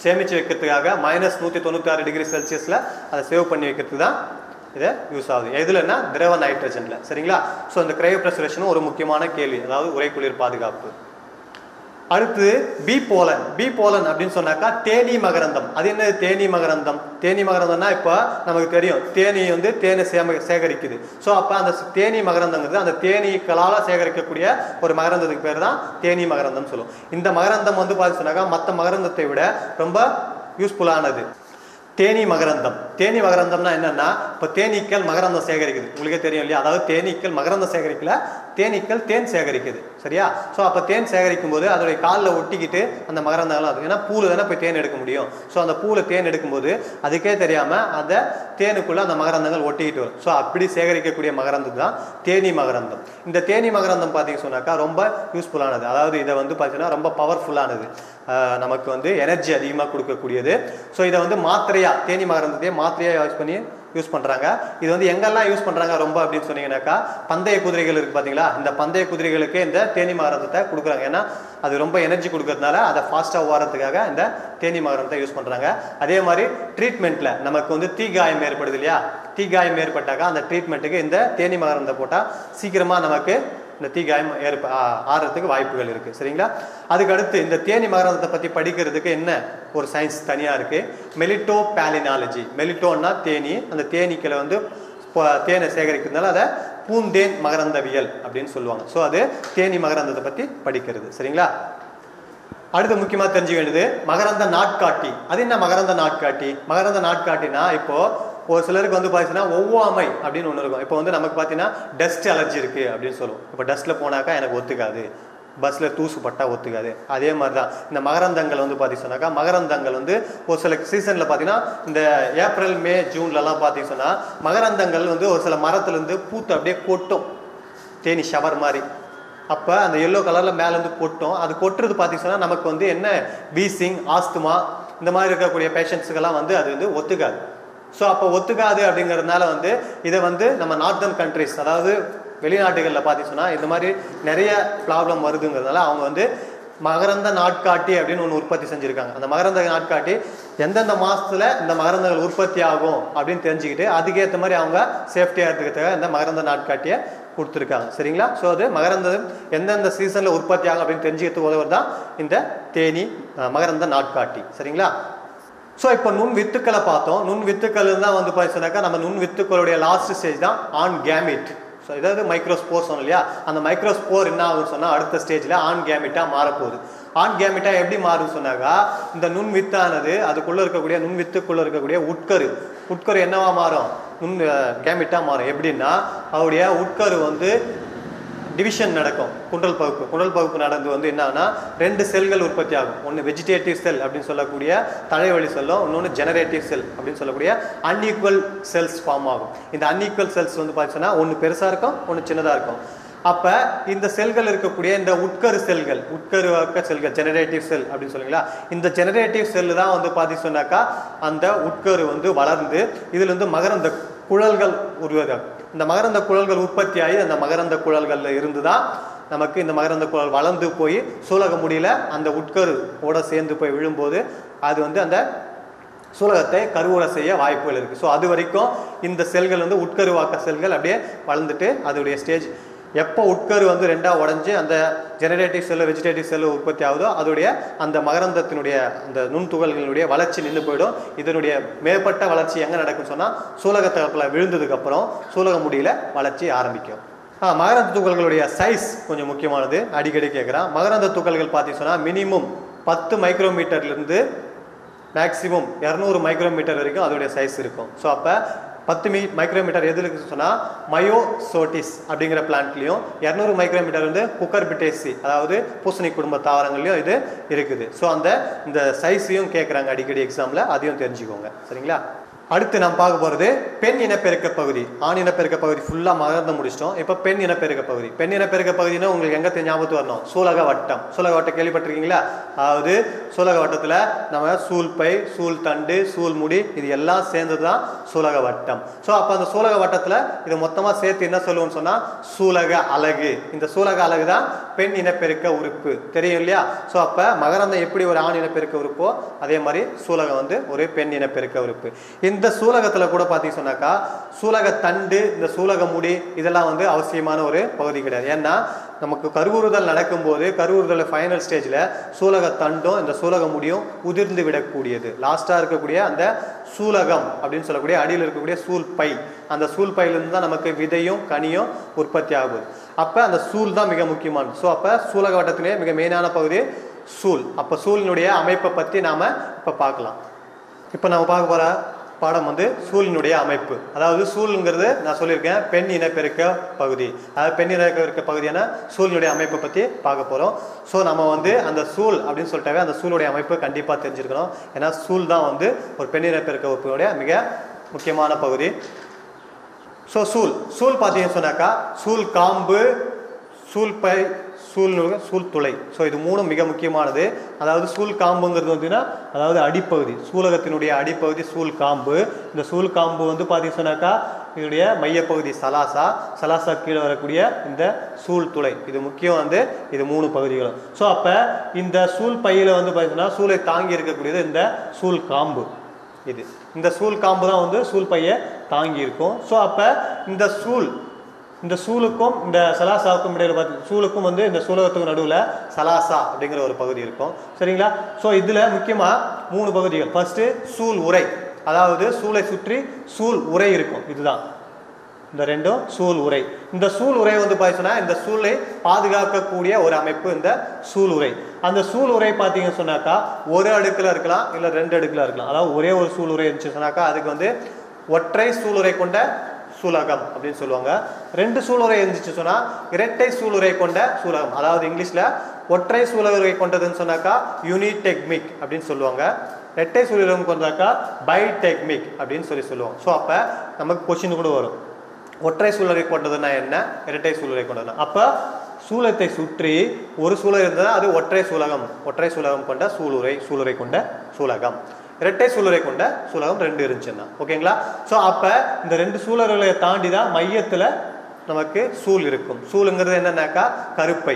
சேமித்து வைக்கிறதுக்காக மைனஸ் நூற்றி தொண்ணூற்றி டிகிரி செல்சியஸில் அதை சேவ் பண்ணி வைக்கிறதுக்கு தான் இதை யூஸ் ஆகுது எதுலன்னா திரவ நைட்ரஜனில் சரிங்களா ஸோ இந்த கிரையோ ப்ரெசரேஷனும் ஒரு முக்கியமான கேள்வி அதாவது உரைக்குளிர் பாதுகாப்பு அடுத்து பி போலன் பி போலன் அப்படின்னு சொன்னாக்கா தேனி மகரந்தம் அது என்னது தேனி மகரந்தம் தேனி மகரந்தம்னா இப்போ நமக்கு தெரியும் தேனி வந்து தேனை சேம சேகரிக்குது ஸோ அப்போ அந்த தேனி மகரந்தங்கிறது அந்த தேனீக்களால் சேகரிக்கக்கூடிய ஒரு மகரந்தத்துக்கு பேர் தான் தேனி மகரந்தம் சொல்லுவோம் இந்த மகரந்தம் வந்து பார்த்து சொன்னாக்கா மற்ற மகரந்தத்தை விட ரொம்ப யூஸ்ஃபுல்லானது தேனி மகரந்தம் தேனி மகரந்தம்னா என்னன்னா இப்போ தேனீக்கள் மகரந்தம் சேகரிக்குது உங்களுக்கே தெரியும் இல்லையா அதாவது தேனீக்கள் மகரந்தம் சேகரிக்கல தேனீக்கள் தேன் சேகரிக்குது சரியா ஸோ அப்போ தேன் சேகரிக்கும் போது அதோடைய காலில் ஒட்டிக்கிட்டு அந்த மகரந்தங்கள்லாம் அது ஏன்னா பூவில் தானே போய் தேன் எடுக்க முடியும் ஸோ அந்த பூவில் தேன் எடுக்கும்போது அதுக்கே தெரியாமல் அந்த தேனுக்குள்ளே அந்த மகரந்தங்கள் ஒட்டிக்கிட்டு வரும் ஸோ அப்படி சேகரிக்கக்கூடிய மகரந்தம் தான் தேனி மகரந்தம் இந்த தேனி மகரந்தம் பார்த்தீங்க சொன்னாக்கா ரொம்ப யூஸ்ஃபுல்லானது அதாவது இதை வந்து பார்த்தீங்கன்னா ரொம்ப பவர்ஃபுல்லானது ஆஹ் நமக்கு வந்து எனர்ஜி அதிகமாக கொடுக்கக்கூடியது ஸோ இதை வந்து மாத்திரையாக தேனி மகரந்தத்தையே மாத்திரையாக யூஸ் பண்ணி யூஸ் பண்ணுறாங்க இது வந்து எங்கெல்லாம் யூஸ் பண்ணுறாங்க ரொம்ப அப்படின்னு சொன்னீங்கன்னாக்கா பந்தய குதிரைகள் இருக்குது பார்த்தீங்களா இந்த பந்தய குதிரைகளுக்கு இந்த தேனி மகரந்தத்தை கொடுக்குறாங்க ஏன்னா அது ரொம்ப எனர்ஜி கொடுக்கறதுனால அதை ஃபாஸ்ட்டாக ஓடுறதுக்காக இந்த தேனி மகரந்தத்தை யூஸ் பண்ணுறாங்க அதே மாதிரி ட்ரீட்மெண்ட்டில் நமக்கு வந்து தீக்காயம் ஏற்படுது இல்லையா தீக்காயம் ஏற்பட்டாக்கா அந்த ட்ரீட்மெண்ட்டுக்கு இந்த தேனி மகரந்தத்தை போட்டால் சீக்கிரமாக நமக்கு இந்த தீக்காயம் ஏற்ப ஆ- ஆறதுக்கு வாய்ப்புகள் இருக்குது சரிங்களா அதுக்கு அடுத்து இந்த தேனி மகரந்தத்தை பற்றி படிக்கிறதுக்கு என்ன ஒரு சயின்ஸ் தனியாக இருக்குது மெலிட்டோ பேலினாலஜி மெலிட்டோன்னா தேனி அந்த தேனீக்களை வந்து ப- தேனை சேகரிக்கிறதுனால அதை பூந்தேன் மகரந்தவியல் அப்படின்னு சொல்லுவாங்க ஸோ அது தேனி மகரந்தத்தை பற்றி படிக்கிறது சரிங்களா அடுத்து முக்கியமாக தெரிஞ்சுக்க வேண்டியது மகரந்த நாட்காட்டி அது என்ன மகரந்த நாட்காட்டி மகரந்த நாட்காட்டினா இப்போ ஒரு சிலருக்கு வந்து பார்த்தீங்கன்னா ஒவ்வாமை அப்படின்னு ஒன்று இருக்கும் இப்போ வந்து நமக்கு பார்த்தீங்கன்னா டஸ்ட் அலர்ஜி இருக்குது அப்படின்னு சொல்லுவோம் இப்போ டஸ்ட்டில் போனாக்கா எனக்கு ஒத்துக்காது பஸ்ஸில் தூசு பட்டா ஒத்துக்காது அதே மாதிரி தான் இந்த மகரந்தங்கள் வந்து பார்த்தீங்க சொன்னாக்கா மகரந்தங்கள் வந்து ஒரு சில சீசனில் பார்த்தீங்கன்னா இந்த ஏப்ரல் மே ஜூன்லலாம் பார்த்தீங்க சொன்னால் மகரந்தங்கள் வந்து ஒரு சில மரத்துலேருந்து பூத்து அப்படியே கொட்டும் தேனி ஷவர் மாதிரி அப்போ அந்த எல்லோ கலரில் மேலேருந்து கொட்டும் அது கொட்டுறது பார்த்தீங்கன்னா நமக்கு வந்து என்ன வீசிங் ஆஸ்துமா இந்த மாதிரி இருக்கக்கூடிய பேஷண்ட்ஸுக்கெல்லாம் வந்து அது வந்து ஒத்துக்காது ஸோ அப்போ ஒத்துக்காது அப்படிங்கிறதுனால வந்து இதை வந்து நம்ம நார்த்தன் கண்ட்ரிஸ் அதாவது வெளிநாட்டுகளில் பார்த்தீங்கன்னா இந்த மாதிரி நிறைய ப்ராப்ளம் வருதுங்கிறதுனால அவங்க வந்து மகரந்த நாட்காட்டி அப்படின்னு ஒன்று உற்பத்தி செஞ்சுருக்காங்க அந்த மகரந்த நாட்காட்டி எந்தெந்த மாதத்தில் இந்த மகரந்தங்கள் உற்பத்தி ஆகும் அப்படின்னு தெரிஞ்சுக்கிட்டு அதுக்கேற்ற மாதிரி அவங்க சேஃப்டியாக இருக்கிறதுக்காக இந்த மகரந்த நாட்காட்டியை கொடுத்துருக்காங்க சரிங்களா ஸோ அது மகரந்தம் எந்தெந்த சீசனில் உற்பத்தி ஆகும் அப்படின்னு தெரிஞ்சுக்கிறதுக்கு உதவுறது தான் இந்த தேனி அஹ், மகரந்த நாட்காட்டி சரிங்களா ஸோ இப்போ நுண் வித்துக்களை பார்த்தோம் நுண் வித்துக்கள் தான் வந்து பார்த்தீங்கன்னாக்கா நம்ம நுண் வித்துக்களுடைய லாஸ்ட் ஸ்டேஜ் தான் ஆன் கேமிட் ஸோ இதாவது மைக்ரோஸ்போர் சொன்னோம் இல்லையா அந்த மைக்ரோஸ்போர் என்ன ஆகும்னு சொன்னால் அடுத்த ஸ்டேஜில் ஆன் கேமிட்டாக மாறப்போகுது ஆன் கேமிட்டாக எப்படி மாறும்னு சொன்னாக்கா இந்த நுண் வித்தானது அதுக்குள்ளே இருக்கக்கூடிய நுண் வித்துக்குள்ளே இருக்கக்கூடிய உட்கரு உட்கரு என்னவா மாறும் நுண் கேமிட்டாக மாறும் எப்படின்னா அவருடைய உட்கரு வந்து டிவிஷன் நடக்கும் குண்டல் பகுப்பு குண்டல் பகுப்பு நடந்து வந்து என்னன்னா ரெண்டு செல்கள் உற்பத்தி ஆகும் ஒன்று வெஜிடேட்டிவ் செல் அப்படின்னு சொல்லக்கூடிய தலைவழி செல்லும் இன்னொன்று ஜெனரேட்டிவ் செல் அப்படின்னு சொல்லக்கூடிய அன்ஈக்குவல் செல்ஸ் ஃபார்ம் ஆகும் இந்த அன்ஈக்குவல் செல்ஸ் வந்து பார்த்தீங்கன்னா ஒன்று பெருசாக இருக்கும் ஒன்று சின்னதாக இருக்கும் அப்போ இந்த செல்கள் இருக்கக்கூடிய இந்த உட்கரு செல்கள் உட்கருவாக்க செல்கள் ஜெனரேட்டிவ் செல் அப்படின்னு சொல்லுங்களா இந்த ஜெனரேட்டிவ் செல் தான் வந்து பார்த்து சொன்னாக்கா அந்த உட்கரு வந்து வளர்ந்து இதுல இருந்து மகரந்த குழல்கள் உருவாகும் இந்த மகரந்த குழல்கள் உற்பத்தி ஆகி அந்த மகரந்த குழல்கள்ல இருந்து தான் நமக்கு இந்த மகரந்த குழல் வளர்ந்து போய் சூலக முடியல அந்த உட்கரு ஓட சேர்ந்து போய் விழும்போது அது வந்து அந்த சூலகத்தை கருவுற செய்ய வாய்ப்புகள் இருக்குது ஸோ அது வரைக்கும் இந்த செல்கள் வந்து உட்கருவாக்க செல்கள் அப்படியே வளர்ந்துட்டு அதோடைய ஸ்டேஜ் எப்போ உட்கரு வந்து ரெண்டாக உடஞ்சி அந்த ஜெனரேட்டிவ் செல்லு வெஜிடேட்டிவ் செல்லு உற்பத்தி ஆகுதோ அதோடைய அந்த மகரந்தத்தினுடைய அந்த நுண்துகள்களுடைய வளர்ச்சி நின்று போயிடும் இதனுடைய மேற்பட்ட வளர்ச்சி எங்கே நடக்கும்னு சொன்னால் சூலகத்தகப்பில் விழுந்ததுக்கப்புறம் சூலக முடியல வளர்ச்சி ஆரம்பிக்கும் ஆ, மகரந்த துகள்களுடைய சைஸ் கொஞ்சம் முக்கியமானது அடிக்கடி கேட்குறான் மகரந்த துகள்கள் பார்த்தீங்கன்னா சொன்னால் மினிமம் பத்து மைக்ரோமீட்டர்லேருந்து மேக்ஸிமம் இரநூறு மைக்ரோமீட்டர் வரைக்கும் அதோடைய சைஸ் இருக்கும் ஸோ அப்போ பத்து மீ மைக்ரோமீட்டர் எது இருக்குன்னு சொன்னால் மயோசோட்டிஸ் அப்படிங்கிற பிளான்ட்லையும் இரநூறு மைக்ரோமீட்டர் வந்து குக்கர் பிட்டேசி அதாவது பூசணி குடும்ப தாவரங்கள்லையும் இது இருக்குது ஸோ அந்த இந்த சைஸையும் கேட்குறாங்க அடிக்கடி எக்ஸாமில் அதையும் தெரிஞ்சுக்கோங்க சரிங்களா அடுத்து நாம் பார்க்க போகிறது பெண் இனப்பெருக்க பகுதி ஆண் இனப்பெருக்க பகுதி ஃபுல்லாக மகர்ந்து முடிச்சிட்டோம் இப்போ பெண் இனப்பெருக்க பகுதி பெண் இனப்பெருக்க பகுதினா உங்களுக்கு எங்கே தெரிஞ்ச ஞாபகத்து வரணும் சூலக வட்டம் சூலக வட்டம் கேள்விப்பட்டிருக்கீங்களா அதாவது சூலக வட்டத்தில் நம்ம சூல் பை சூல் தண்டு சூல் முடி இது எல்லாம் சேர்ந்தது தான் சூலக வட்டம் ஸோ அப்போ அந்த சூலக வட்டத்தில் இது மொத்தமாக சேர்த்து என்ன சொல்லுவோம்னு சொன்னால் சூலக அலகு இந்த சூலக அலகு தான் பெண் இனப்பெருக்க உறுப்பு தெரியும் இல்லையா ஸோ அப்போ மகரந்தம் எப்படி ஒரு ஆண் இனப்பெருக்க உறுப்போ அதே மாதிரி சூலகம் வந்து ஒரு பெண் இனப்பெருக்க உறுப்பு இந்த சூலகத்தில் கூட பார்த்தீங்க சொன்னாக்கா சூலக தண்டு இந்த சூலக முடி இதெல்லாம் வந்து அவசியமான ஒரு பகுதி கிடையாது ஏன்னா நமக்கு கருவுறுதல் நடக்கும்போது கருவுறுதல் ஃபைனல் ஸ்டேஜில் சூலக தண்டும் இந்த சூலக முடியும் உதிர்ந்து விடக்கூடியது லாஸ்ட்டாக இருக்கக்கூடிய அந்த சூலகம் அப்படின்னு சொல்லக்கூடிய அடியில் இருக்கக்கூடிய சூல் பை அந்த சூல் பையிலிருந்து தான் நமக்கு விதையும் கனியும் உற்பத்தி ஆகுது அப்போ அந்த சூல் தான் மிக முக்கியமானது ஸோ அப்போ சூலக வட்டத்திலே மிக மெயினான பகுதி சூல் அப்போ சூலினுடைய அமைப்பை பற்றி நாம் இப்போ பார்க்கலாம் இப்போ நம்ம பார்க்க போகிற பாடம் வந்து சூலினுடைய அமைப்பு அதாவது சூலுங்கிறது நான் சொல்லியிருக்கேன் பெண் இனப்பெருக்க பகுதி அதாவது பெண் இனப்பெருக்க பகுதியான சூலினுடைய அமைப்பை பற்றி பார்க்க போகிறோம் ஸோ நம்ம வந்து அந்த சூல் அப்படின்னு சொல்லிட்டாவே அந்த சூலுடைய அமைப்பு கண்டிப்பாக தெரிஞ்சிருக்கணும் ஏன்னா சூல் தான் வந்து ஒரு பெண் இனப்பெருக்க உறுப்பினுடைய மிக முக்கியமான பகுதி ஸோ சூல் சூல் பார்த்தீங்கன்னு சொன்னாக்கா சூல் காம்பு சூல் பை சூல் நுக, சூல் துளை ஸோ இது மூணும் மிக முக்கியமானது அதாவது சூல் காம்புங்கிறது வந்துன்னா அதாவது அடிப்பகுதி சூலகத்தினுடைய அடிப்பகுதி சூல் காம்பு இந்த சூல் காம்பு வந்து பார்த்தீங்க சொன்னாக்கா இதனுடைய மையப்பகுதி சலாசா சலாசா கீழே வரக்கூடிய இந்த சூல் துளை இது முக்கியம் வந்து இது மூணு பகுதிகளும் ஸோ அப்போ இந்த சூல் பையில் வந்து பார்த்தீங்கன்னா சூளை தாங்கி இருக்கக்கூடியது இந்த சூல் காம்பு இது இந்த சூல் காம்பு தான் வந்து சூல் பையை தாங்கி இருக்கும் ஸோ அப்போ இந்த சூல் இந்த சூலுக்கும் இந்த சலாசாவுக்கும் இடையில பார்த்து சூலுக்கும் வந்து இந்த சூலகத்துக்கும் நடுவில் சலாசா அப்படிங்கிற ஒரு பகுதி இருக்கும் சரிங்களா ஸோ இதில் முக்கியமாக மூணு பகுதிகள் ஃபர்ஸ்ட்டு சூல் உரை அதாவது சூளை சுற்றி சூல் உரை இருக்கும் இதுதான் இந்த ரெண்டும் சூல் உரை இந்த சூல் உரை வந்து பார்த்தீங்கன்னா இந்த சூளை பாதுகாக்கக்கூடிய ஒரு அமைப்பு இந்த சூல் உரை அந்த சூல் உரை பார்த்தீங்கன்னு சொன்னாக்கா ஒரு அடுக்கில் இருக்கலாம் இல்லை ரெண்டு அடுக்கில் இருக்கலாம் அதாவது ஒரே ஒரு சூல் உரை இருந்துச்சு சொன்னாக்கா அதுக்கு வந்து ஒற்றை சூளுரை கொண்ட சூலகம் அப்படின்னு சொல்லுவாங்க ரெண்டு சூளுரை இருந்துச்சு சொன்னா இரட்டை சூளுரை கொண்ட சூலகம் அதாவது இங்கிலீஷ்ல ஒற்றை சூளுரை கொண்டதுன்னு சொன்னாக்கா யூனிடெக்மிக் அப்படின்னு சொல்லுவாங்க இரட்டை சூளுரம் கொண்டாக்கா பைடெக்மிக் அப்படின்னு சொல்லி சொல்லுவோம் ஸோ அப்போ நமக்கு கொஷின் கூட வரும் ஒற்றை சூழலை கொண்டதுன்னா என்ன இரட்டை சூழலை கொண்டதுன்னா அப்போ சூலத்தை சுற்றி ஒரு சூழல் இருந்ததுன்னா அது ஒற்றை சூலகம் ஒற்றை சூலகம் கொண்ட சூளுரை சூளுரை கொண்ட சூலகம் இரட்டை சூழலை கொண்ட சூலகம் ரெண்டு இருந்துச்சுன்னா ஓகேங்களா ஸோ அப்போ இந்த ரெண்டு சூழல்களை தாண்டி தான் மையத்தில் நமக்கு சூல் இருக்கும் சூலுங்கிறது என்னன்னாக்கா கருப்பை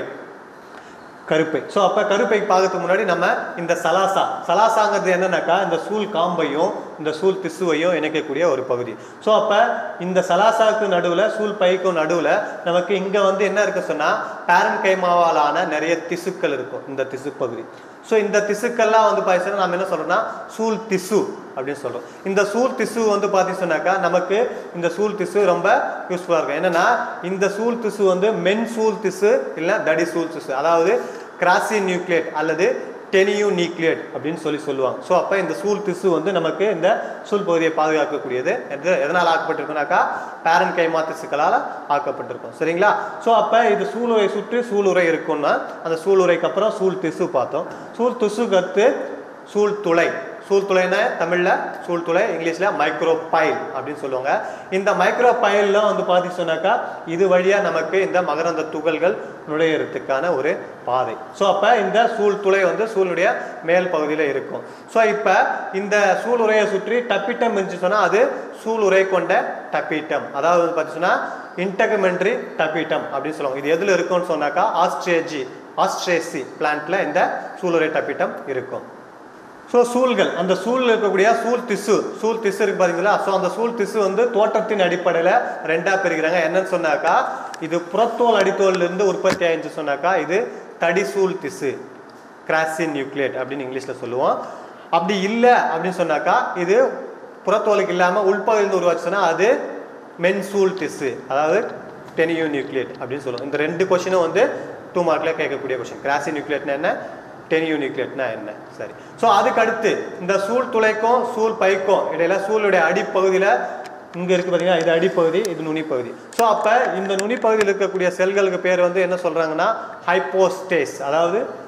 கருப்பை ஸோ அப்போ கருப்பை பார்க்கறதுக்கு முன்னாடி நம்ம இந்த சலாசா சலாசாங்கிறது என்னன்னாக்கா இந்த சூல் காம்பையும் இந்த சூல் திசுவையும் இணைக்கக்கூடிய ஒரு பகுதி ஸோ அப்போ இந்த சலாசாவுக்கு நடுவில் சூல் பைக்கும் நடுவில் நமக்கு இங்கே வந்து என்ன இருக்கு சொன்னால் பேரன் கைமாவாலான நிறைய திசுக்கள் இருக்கும் இந்த திசு பகுதி ஸோ இந்த திசுக்கள்லாம் வந்து பார்த்தீங்கன்னா நம்ம என்ன சொல்றோம்னா சூல் திசு அப்படின்னு சொல்றோம் இந்த சூல் திசு வந்து பார்த்தீங்க சொன்னாக்கா நமக்கு இந்த சூல் திசு ரொம்ப யூஸ்ஃபுல்லாக இருக்கும் என்னன்னா இந்த சூல் திசு வந்து மென் சூல் திசு இல்லை தடி சூல் திசு அதாவது கிராசி நியூக்ளியேட் அல்லது டெனியூ நியூக்ளியேட் அப்படின்னு சொல்லி சொல்லுவாங்க ஸோ அப்போ இந்த சூல் திசு வந்து நமக்கு இந்த சூல் பகுதியை பாதுகாக்கக்கூடியது எது எதனால் ஆக்கப்பட்டிருக்குனாக்கா பேரன் கைமா திசுக்களால் ஆக்கப்பட்டிருக்கும் சரிங்களா ஸோ அப்போ இது சூளுரை சுற்றி சூளுரை இருக்கும்னா அந்த சூளுரைக்கு அப்புறம் சூல் திசு பார்த்தோம் சூல் திசுக்கு அடுத்து சூல் துளை சூல் துளைன்னா தமிழில் சூல் துளை இங்கிலீஷில் மைக்ரோ பைல் அப்படின்னு சொல்லுவாங்க இந்த மைக்ரோ பைல்லாம் வந்து பார்த்து சொன்னாக்கா இது வழியாக நமக்கு இந்த மகரந்த துகள்கள் நுழையிறதுக்கான ஒரு பாதை ஸோ அப்போ இந்த சூல் துளை வந்து சூளுடைய மேல் பகுதியில் இருக்கும் ஸோ இப்போ இந்த சூள் உரையை சுற்றி டப்பிட்டம் இருந்துச்சு சொன்னால் அது சூள் உரை கொண்ட டப்பிட்டம் அதாவது வந்து பார்த்தீங்கன்னா இன்டகமெண்ட்ரி டப்பிட்டம் அப்படின்னு சொல்லுவாங்க இது எதில் இருக்கும்னு சொன்னாக்கா ஆஸ்ட்ரேஜி ஆஸ்ட்ரேசி பிளான்ட்ல இந்த சூளுரை டப்பிட்டம் இருக்கும் ஸோ சூல்கள் அந்த சூழில் இருக்கக்கூடிய சூல் திசு சூல் திசு இருக்கு பார்த்தீங்களா ஸோ அந்த சூல் திசு வந்து தோற்றத்தின் அடிப்படையில் ரெண்டாக பிரிக்கிறாங்க என்னன்னு சொன்னாக்கா இது புறத்தோல் அடித்தோல்ல இருந்து உற்பத்தி ஆயிடுச்சு சொன்னாக்கா இது தடிசூல் திசு கிராசின் நியூக்ளியேட் அப்படின்னு இங்கிலீஷில் சொல்லுவோம் அப்படி இல்லை அப்படின்னு சொன்னாக்கா இது புறத்தோலுக்கு இல்லாமல் உள்பகுதியிலிருந்து உருவாச்சுன்னா அது மென்சூல் திசு அதாவது டெனியூ நியூக்ளியேட் அப்படின்னு சொல்லுவோம் இந்த ரெண்டு கொஷினும் வந்து டூ மார்க்கில் கேட்கக்கூடிய கொஷின் கிராசின் நியூக்ளியேட்னா என்ன டெனியூ நியூக்ளியேட்னா என்ன சரி ஸோ அதுக்கு அடுத்து இந்த சூழ் துளைக்கும் சூழ் பைக்கும் இடையில சூளுடைய அடிப்பகுதியில் இங்கே இருக்கு பார்த்தீங்கன்னா இது அடிப்பகுதி இது நுனிப்பகுதி ஸோ அப்போ இந்த நுனிப்பகுதியில் இருக்கக்கூடிய செல்களுக்கு பேர் வந்து என்ன சொல்கிறாங்கன்னா ஹைப்போஸ்டேஸ் அதாவது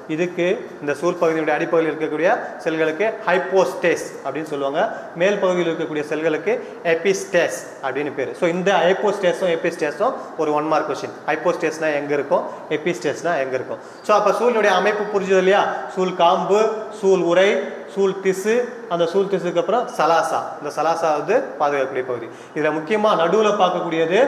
இதுக்கு இந்த சூல் பகுதியுடைய அடிப்பகுதியில் இருக்கக்கூடிய செல்களுக்கு ஹைப்போஸ்டேஸ் அப்படின்னு சொல்லுவாங்க மேல் பகுதியில் இருக்கக்கூடிய செல்களுக்கு எபிஸ்டேஸ் அப்படின்னு பேர் ஸோ இந்த ஹைப்போஸ்டேஸும் எபிஸ்டேஸும் ஒரு ஒன் மார்க் கொஸ்டின் ஹைப்போஸ்டேஸ்னா எங்கே இருக்கும் எபிஸ்டேஸ்னா எங்கே இருக்கும் ஸோ அப்போ சூலினுடைய அமைப்பு புரிஞ்சது இல்லையா சூல் காம்பு சூல் உரை சூல் திசு அந்த சூல் திசுக்கு அப்புறம் சலாசா இந்த சலாசா வந்து பாதுகாக்கக்கூடிய பகுதி இதில் முக்கியமாக நடுவில் பார்க்கக்கூடியது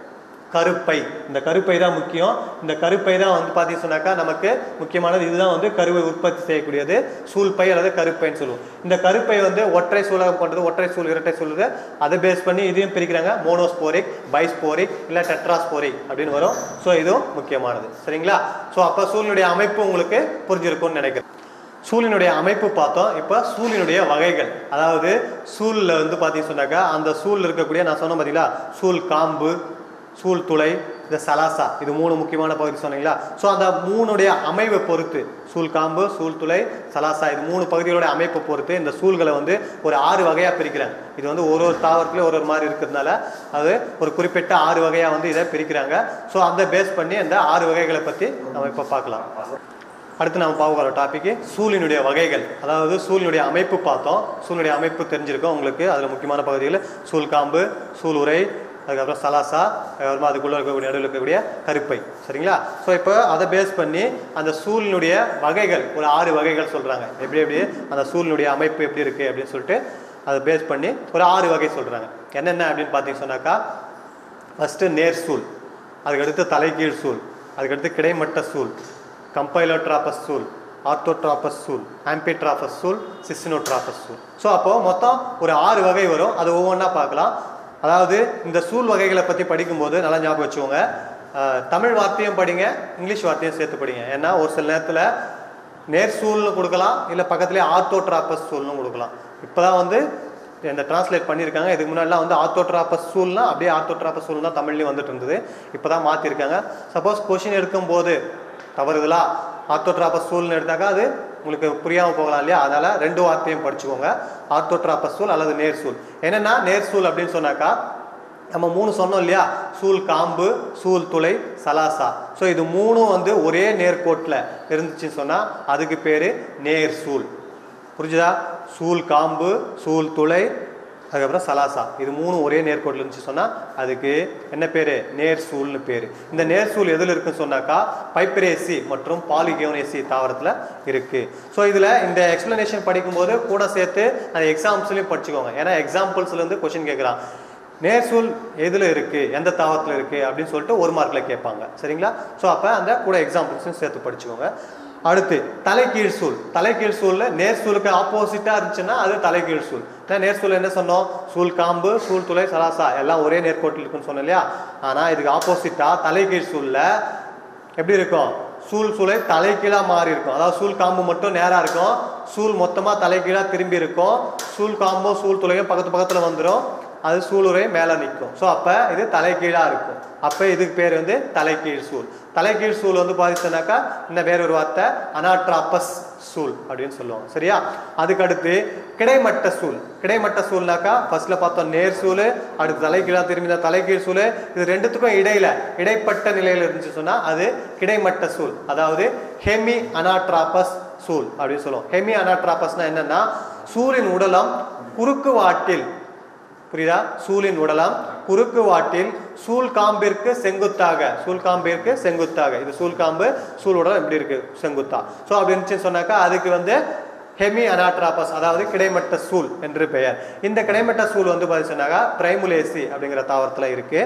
கருப்பை இந்த கருப்பை தான் முக்கியம் இந்த கருப்பை தான் வந்து பார்த்தீங்கன்னு சொன்னாக்கா நமக்கு முக்கியமானது இதுதான் வந்து கருவை உற்பத்தி செய்யக்கூடியது சூல்பை அல்லது கருப்பைன்னு சொல்லுவோம் இந்த கருப்பை வந்து ஒற்றை சூலாக கொண்டது ஒற்றை சூல் இரட்டை சூழல் அதை பேஸ் பண்ணி இதையும் பிரிக்கிறாங்க மோனோஸ்போரிக் பைஸ்போரிக் இல்லை டெட்ராஸ்போரிக் அப்படின்னு வரும் ஸோ இதுவும் முக்கியமானது சரிங்களா ஸோ அப்போ சூழினுடைய அமைப்பு உங்களுக்கு புரிஞ்சிருக்கும்னு நினைக்கிறேன் சூழினுடைய அமைப்பு பார்த்தோம் இப்போ சூழினுடைய வகைகள் அதாவது சூழில் வந்து பார்த்தீங்கன்னு சொன்னாக்கா அந்த சூழ் இருக்கக்கூடிய நான் சொன்னேன் பார்த்தீங்களா சூழ் காம்பு சூழ் துளை இந்த சலாசா இது மூணு முக்கியமான பகுதி சொன்னீங்களா ஸோ அந்த மூணுடைய அமைவை பொறுத்து சூழ் காம்பு சூழ் துளை சலாசா இது மூணு பகுதிகளோட அமைப்பை பொறுத்து இந்த சூழ்களை வந்து ஒரு ஆறு வகையாக பிரிக்கிறாங்க இது வந்து ஒரு ஒரு தாவரத்துலேயும் ஒரு ஒரு மாதிரி இருக்கிறதுனால அது ஒரு குறிப்பிட்ட ஆறு வகையாக வந்து இதை பிரிக்கிறாங்க ஸோ அந்த பேஸ் பண்ணி அந்த ஆறு வகைகளை பற்றி நம்ம இப்போ பார்க்கலாம் அடுத்து நம்ம பார்க்க போகிற டாபிக் சூழினுடைய வகைகள் அதாவது சூழினுடைய அமைப்பு பார்த்தோம் சூழினுடைய அமைப்பு தெரிஞ்சிருக்கோம் உங்களுக்கு அதில் முக்கியமான பகுதிகள் சூழ் காம்பு சூள் உரை அதுக்கப்புறம் சலாசா அதுக்கப்புறமா அதுக்குள்ளே இருக்கக்கூடிய நடுவில் இருக்கக்கூடிய கருப்பை சரிங்களா ஸோ இப்போ அதை பேஸ் பண்ணி அந்த சூழினுடைய வகைகள் ஒரு ஆறு வகைகள் சொல்கிறாங்க எப்படி எப்படி அந்த சூழினுடைய அமைப்பு எப்படி இருக்குது அப்படின்னு சொல்லிட்டு அதை பேஸ் பண்ணி ஒரு ஆறு வகை சொல்கிறாங்க என்னென்ன அப்படின்னு பார்த்தீங்க சொன்னாக்கா ஃபஸ்ட்டு நேர் சூல் அதுக்கடுத்து தலைகீழ் சூல் அதுக்கடுத்து கிடைமட்ட சூல் கம்பைலோட்ராபஸ் சூல் ஆர்த்தோட்ராபஸ் சூல் ஆம்பிட்ராபஸ் சூல் சிஸ்டினோட்ராபஸ் சூல் ஸோ அப்போது மொத்தம் ஒரு ஆறு வகை வரும் அது ஒவ்வொன்றா பார்க்கலாம் அதாவது இந்த சூல் வகைகளை பற்றி படிக்கும்போது நல்லா ஞாபகம் வச்சுக்கோங்க அஹ், தமிழ் வார்த்தையும் படிங்க இங்கிலீஷ் வார்த்தையும் சேர்த்து படிங்க ஏன்னா ஒரு சில நேரத்தில் நேர் சூல்னு கொடுக்கலாம் இல்லை பக்கத்துலேயே ஆர்த்தோட்ராபஸ் சூல்னு கொடுக்கலாம் இப்போ தான் வந்து இந்த டிரான்ஸ்லேட் பண்ணியிருக்காங்க இதுக்கு முன்னாடிலாம் வந்து ஆர்த்தோட்ராபஸ் சூல்னா அப்படியே ஆர்த்தோட்ராபஸ் சூல் தான் தமிழ்லேயும் வந்துட்டு இருந்தது இப்போ தான் மாற்றிருக்காங்க சப்போஸ் கொஷின் எடுக்கும்போது தவறுதலா ஆர்த்தோட்ராபஸ் சூல்னு எடுத்தாக்கா அது உங்களுக்கு புரியாமல் போகலாம் இல்லையா அதனால் ரெண்டு வார்த்தையும் படிச்சுக்கோங்க ஆர்த்தோட்ராபஸ் சூல் அல்லது நேர் சூல் என்னென்னா நேர் சூல் அப்படின்னு சொன்னாக்கா நம்ம மூணு சொன்னோம் இல்லையா சூல் காம்பு சூல் துளை சலாசா ஸோ இது மூணும் வந்து ஒரே நேர்கோட்டில் இருந்துச்சுன்னு சொன்னால் அதுக்கு பேர் நேர் சூல் புரிஞ்சுதா சூல் காம்பு சூல் துளை அதுக்கப்புறம் சலாசா இது மூணு ஒரே நேர்கோட்டில் இருந்துச்சு சொன்னால் அதுக்கு என்ன பேர் நேர் சூல்னு பேர் இந்த நேர் சூல் எதில் இருக்குன்னு சொன்னாக்கா பைப்பரேசி மற்றும் பாலிகியோனேசி தாவரத்தில் இருக்குது ஸோ இதில் இந்த எக்ஸ்பிளனேஷன் படிக்கும்போது கூட சேர்த்து அந்த எக்ஸாம்பிள்ஸ்லையும் படிச்சுக்கோங்க ஏன்னா எக்ஸாம்பிள்ஸ்லேருந்து கொஷின் கேட்குறான் நேர்சூல் எதில் இருக்குது எந்த தாவரத்தில் இருக்குது அப்படின்னு சொல்லிட்டு ஒரு மார்க்கில் கேட்பாங்க சரிங்களா ஸோ அப்போ அந்த கூட எக்ஸாம்பிள்ஸும் சேர்த்து படிச்சுக்கோங்க அடுத்து தலைகீழ் சூல் தலைகீழ் சூலில் நேர்சூலுக்கு ஆப்போசிட்டாக இருந்துச்சுன்னா அது தலைகீழ் சூல் ஏன்னா நேர்சூல் என்ன சொன்னோம் சூல் காம்பு சூல் துளை சலாசா எல்லாம் ஒரே நேர்கோட்டில் இருக்குன்னு சொன்னோம் இல்லையா ஆனால் இதுக்கு ஆப்போசிட்டாக தலைகீழ் சூலில் எப்படி இருக்கும் சூல் சூளை தலைகீழாக மாறி இருக்கும் அதாவது சூல் காம்பு மட்டும் நேராக இருக்கும் சூல் மொத்தமாக தலைகீழாக திரும்பி இருக்கும் சூல் காம்பும் சூல் துளையும் பக்கத்து பக்கத்தில் வந்துடும் அது சூளுரை மேலே நிற்கும் ஸோ அப்போ இது தலைகீழாக இருக்கும் அப்போ இதுக்கு பேர் வந்து தலைகீழ் சூல் தலைகீழ் சூல் வந்து பார்த்தீங்கன்னாக்கா இன்னும் வேற ஒரு வார்த்தை அனாட்ராப்பஸ் சூல் அப்படின்னு சொல்லுவாங்க சரியா அதுக்கு அடுத்து கிடைமட்ட சூல் கிடைமட்ட சூல்னாக்கா ஃபர்ஸ்ட்ல பார்த்தோம் நேர் சூல் அடுத்து தலைகீழா திரும்பி இந்த தலைகீழ் சூல் இது ரெண்டுத்துக்கும் இடையில இடைப்பட்ட நிலையில இருந்துச்சு சொன்னா அது கிடைமட்ட சூல் அதாவது ஹெமி அனாட்ராபஸ் சூல் அப்படின்னு சொல்லுவோம் ஹெமி அனாட்ராபஸ்னா என்னன்னா சூரின் உடலம் குறுக்கு வாட்டில் புரியுதா சூலின் உடலம் குறுக்கு வாட்டில் சூல் காம்பிற்கு செங்குத்தாக சூல் காம்பிற்கு செங்குத்தாக இது சூல் காம்பு சூல் உடலம் இப்படி இருக்கு செங்குத்தா ஸோ அப்படி இருந்துச்சுன்னு சொன்னாக்கா அதுக்கு வந்து ஹெமி அனாட்ராபஸ் அதாவது கிடைமட்ட சூல் என்று பெயர் இந்த கிடைமட்ட சூல் வந்து பார்த்தீங்கன்னாக்கா பிரைமுலேசி அப்படிங்கிற தாவரத்தில் இருக்கு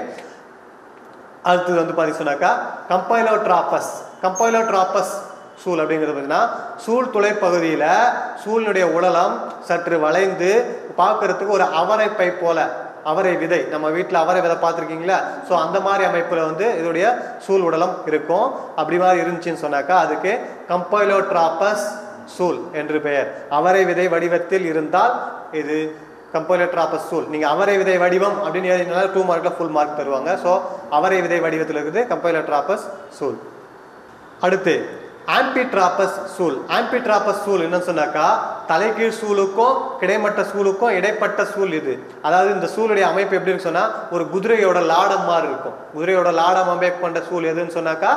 அடுத்தது வந்து பார்த்தீங்க சொன்னாக்கா கம்பைலோட்ராபஸ் கம்பைலோட்ராபஸ் சூல் அப்படிங்கிறது பார்த்தீங்கன்னா சூழ் துளை பகுதியில் சூழினுடைய உடலம் சற்று வளைந்து பார்க்கறதுக்கு ஒரு அவரை பை போல அவரை விதை நம்ம வீட்டில் அவரை விதை பார்த்துருக்கீங்களா ஸோ அந்த மாதிரி அமைப்பில் வந்து இதோடைய சூழ் உடலம் இருக்கும் அப்படி மாதிரி இருந்துச்சுன்னு சொன்னாக்கா அதுக்கு கம்பைலோட்ராபஸ் சூல் என்று பெயர் அவரை விதை வடிவத்தில் இருந்தால் இது கம்போலேட்ராபஸ் சூல் நீங்கள் அவரை விதை வடிவம் அப்படின்னு எழுதினால டூ மார்க்கில் ஃபுல் மார்க் தருவாங்க ஸோ அவரை விதை வடிவத்தில் இருக்குது கம்போலேட்ராபஸ் சூல் அடுத்து ஆம்பிட்ராபஸ் சூல் ஆம்பிட்ராபஸ் சூல் என்னன்னு சொன்னாக்கா தலைகீழ் சூலுக்கும் கிடைமட்ட சூலுக்கும் இடைப்பட்ட சூல் இது அதாவது இந்த சூலுடைய அமைப்பு எப்படி இருக்கு சொன்னா ஒரு குதிரையோட லாடம் மாதிரி இருக்கும் குதிரையோட லாடம் அமைப்பு கொண்ட சூல் எதுன்னு சொன்னாக்கா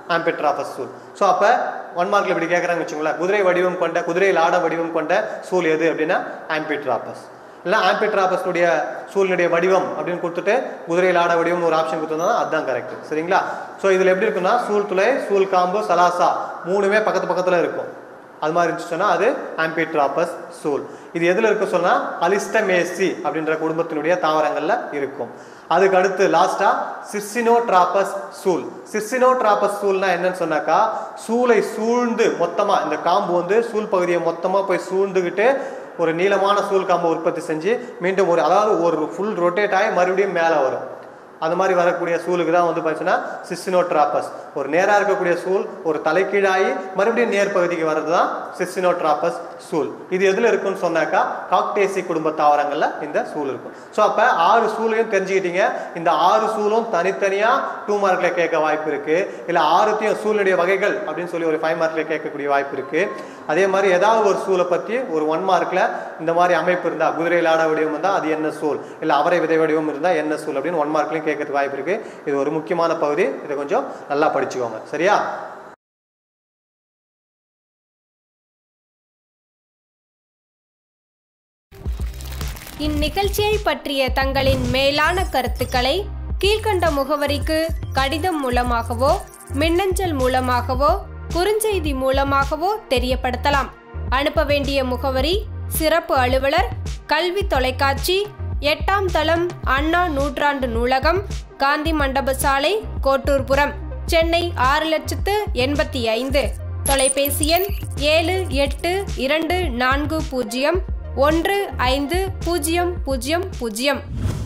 ஆம்பிட்ராபஸ் சூல் ஸோ அப்போ ஒன் மார்க்கில் இப்படி கேட்குறாங்கன்னு வச்சுங்களேன் குதிரை வடிவம் கொண்ட குதிரையில் ஆட வடிவம் கொண்ட சூல் எது அப்படின்னா ஆம்பிட்ராபஸ் இல்லை ஆம்பிட்ராபஸ்னுடைய சூழ்நிலைய வடிவம் அப்படின்னு கொடுத்துட்டு குதிரையில் ஆட வடிவம் ஒரு ஆப்ஷன் கொடுத்துருந்தா அதுதான் கரெக்ட் சரிங்களா ஸோ இதில் எப்படி இருக்குன்னா சூல் துளை சூல் காம்பு சலாசா மூணுமே பக்கத்து பக்கத்தில் இருக்கும் அது மாதிரி இருந்துச்சு சொன்னா அது ஆம்பிட்ராபஸ் சூல் இது எதில் இருக்கு சொன்னா அலிஸ்டமேசி அப்படின்ற குடும்பத்தினுடைய தாவரங்கள்ல இருக்கும் அதுக்கு அடுத்து லாஸ்டா சிர்சினோட்ராபஸ் சூல் சிர்சினோட்ராபஸ் சூல்னா என்னன்னு சொன்னாக்கா சூளை சூழ்ந்து மொத்தமா இந்த காம்பு வந்து சூல் பகுதியை மொத்தமா போய் சூழ்ந்துக்கிட்டு ஒரு நீளமான சூல் காம்பை உற்பத்தி செஞ்சு மீண்டும் ஒரு அதாவது ஒரு ஃபுல் ரொட்டேட் ஆகி மறுபடியும் மேலே வரும் அந்த மாதிரி வரக்கூடிய சூலுக்கு தான் வந்து பார்த்தீங்கன்னா சிஸ்டினோட்ராபஸ் ஒரு நேராக இருக்கக்கூடிய சூல் ஒரு தலைக்கீழாகி மறுபடியும் நேர் பகுதிக்கு வர்றது தான் சிஸ்டினோட்ராபஸ் சூல் இது எதில் இருக்குன்னு சொன்னாக்கா காக்டேசி குடும்ப தாவரங்களில் இந்த சூல் இருக்கும் ஸோ அப்போ ஆறு சூலையும் தெரிஞ்சுக்கிட்டீங்க இந்த ஆறு சூலும் தனித்தனியாக டூ மார்க்கில் கேட்க வாய்ப்பு இருக்குது இல்லை ஆறுத்தையும் சூளுடைய வகைகள் அப்படின்னு சொல்லி ஒரு ஃபைவ் மார்க்கில் கேட்கக்கூடிய வாய்ப்பு இருக்குது அதே மாதிரி ஏதாவது ஒரு சூலை பற்றி ஒரு ஒன் மார்க்கில் இந்த மாதிரி அமைப்பு இருந்தால் குதிரையில் ஆட வடிவம் இருந்தால் அது என்ன சூல் இல்லை அவரை விதை வடிவம் இருந்தால் என்ன சூல் அப்படின்னு ஒன் மார்க்லையும் கேட்கறதுக்கு வாய்ப்பு இருக்குது இது ஒரு முக்கியமான பகுதி இதை கொஞ்சம் நல்லா படிச்சுக்கோங்க சரியா இந்நிகழ்ச்சியை பற்றிய தங்களின் மேலான கருத்துக்களை கீழ்க்கண்ட முகவரிக்கு கடிதம் மூலமாகவோ மின்னஞ்சல் மூலமாகவோ குறுஞ்செய்தி மூலமாகவோ தெரியப்படுத்தலாம் அனுப்ப வேண்டிய முகவரி சிறப்பு அலுவலர் கல்வி தொலைக்காட்சி எட்டாம் தளம் அண்ணா நூற்றாண்டு நூலகம் காந்தி மண்டப சாலை கோட்டூர்புரம் சென்னை ஆறு லட்சத்து எண்பத்தி ஐந்து தொலைபேசி எண் ஏழு எட்டு இரண்டு நான்கு பூஜ்ஜியம் ஒன்று ஐந்து பூஜ்ஜியம் பூஜ்ஜியம் பூஜ்ஜியம்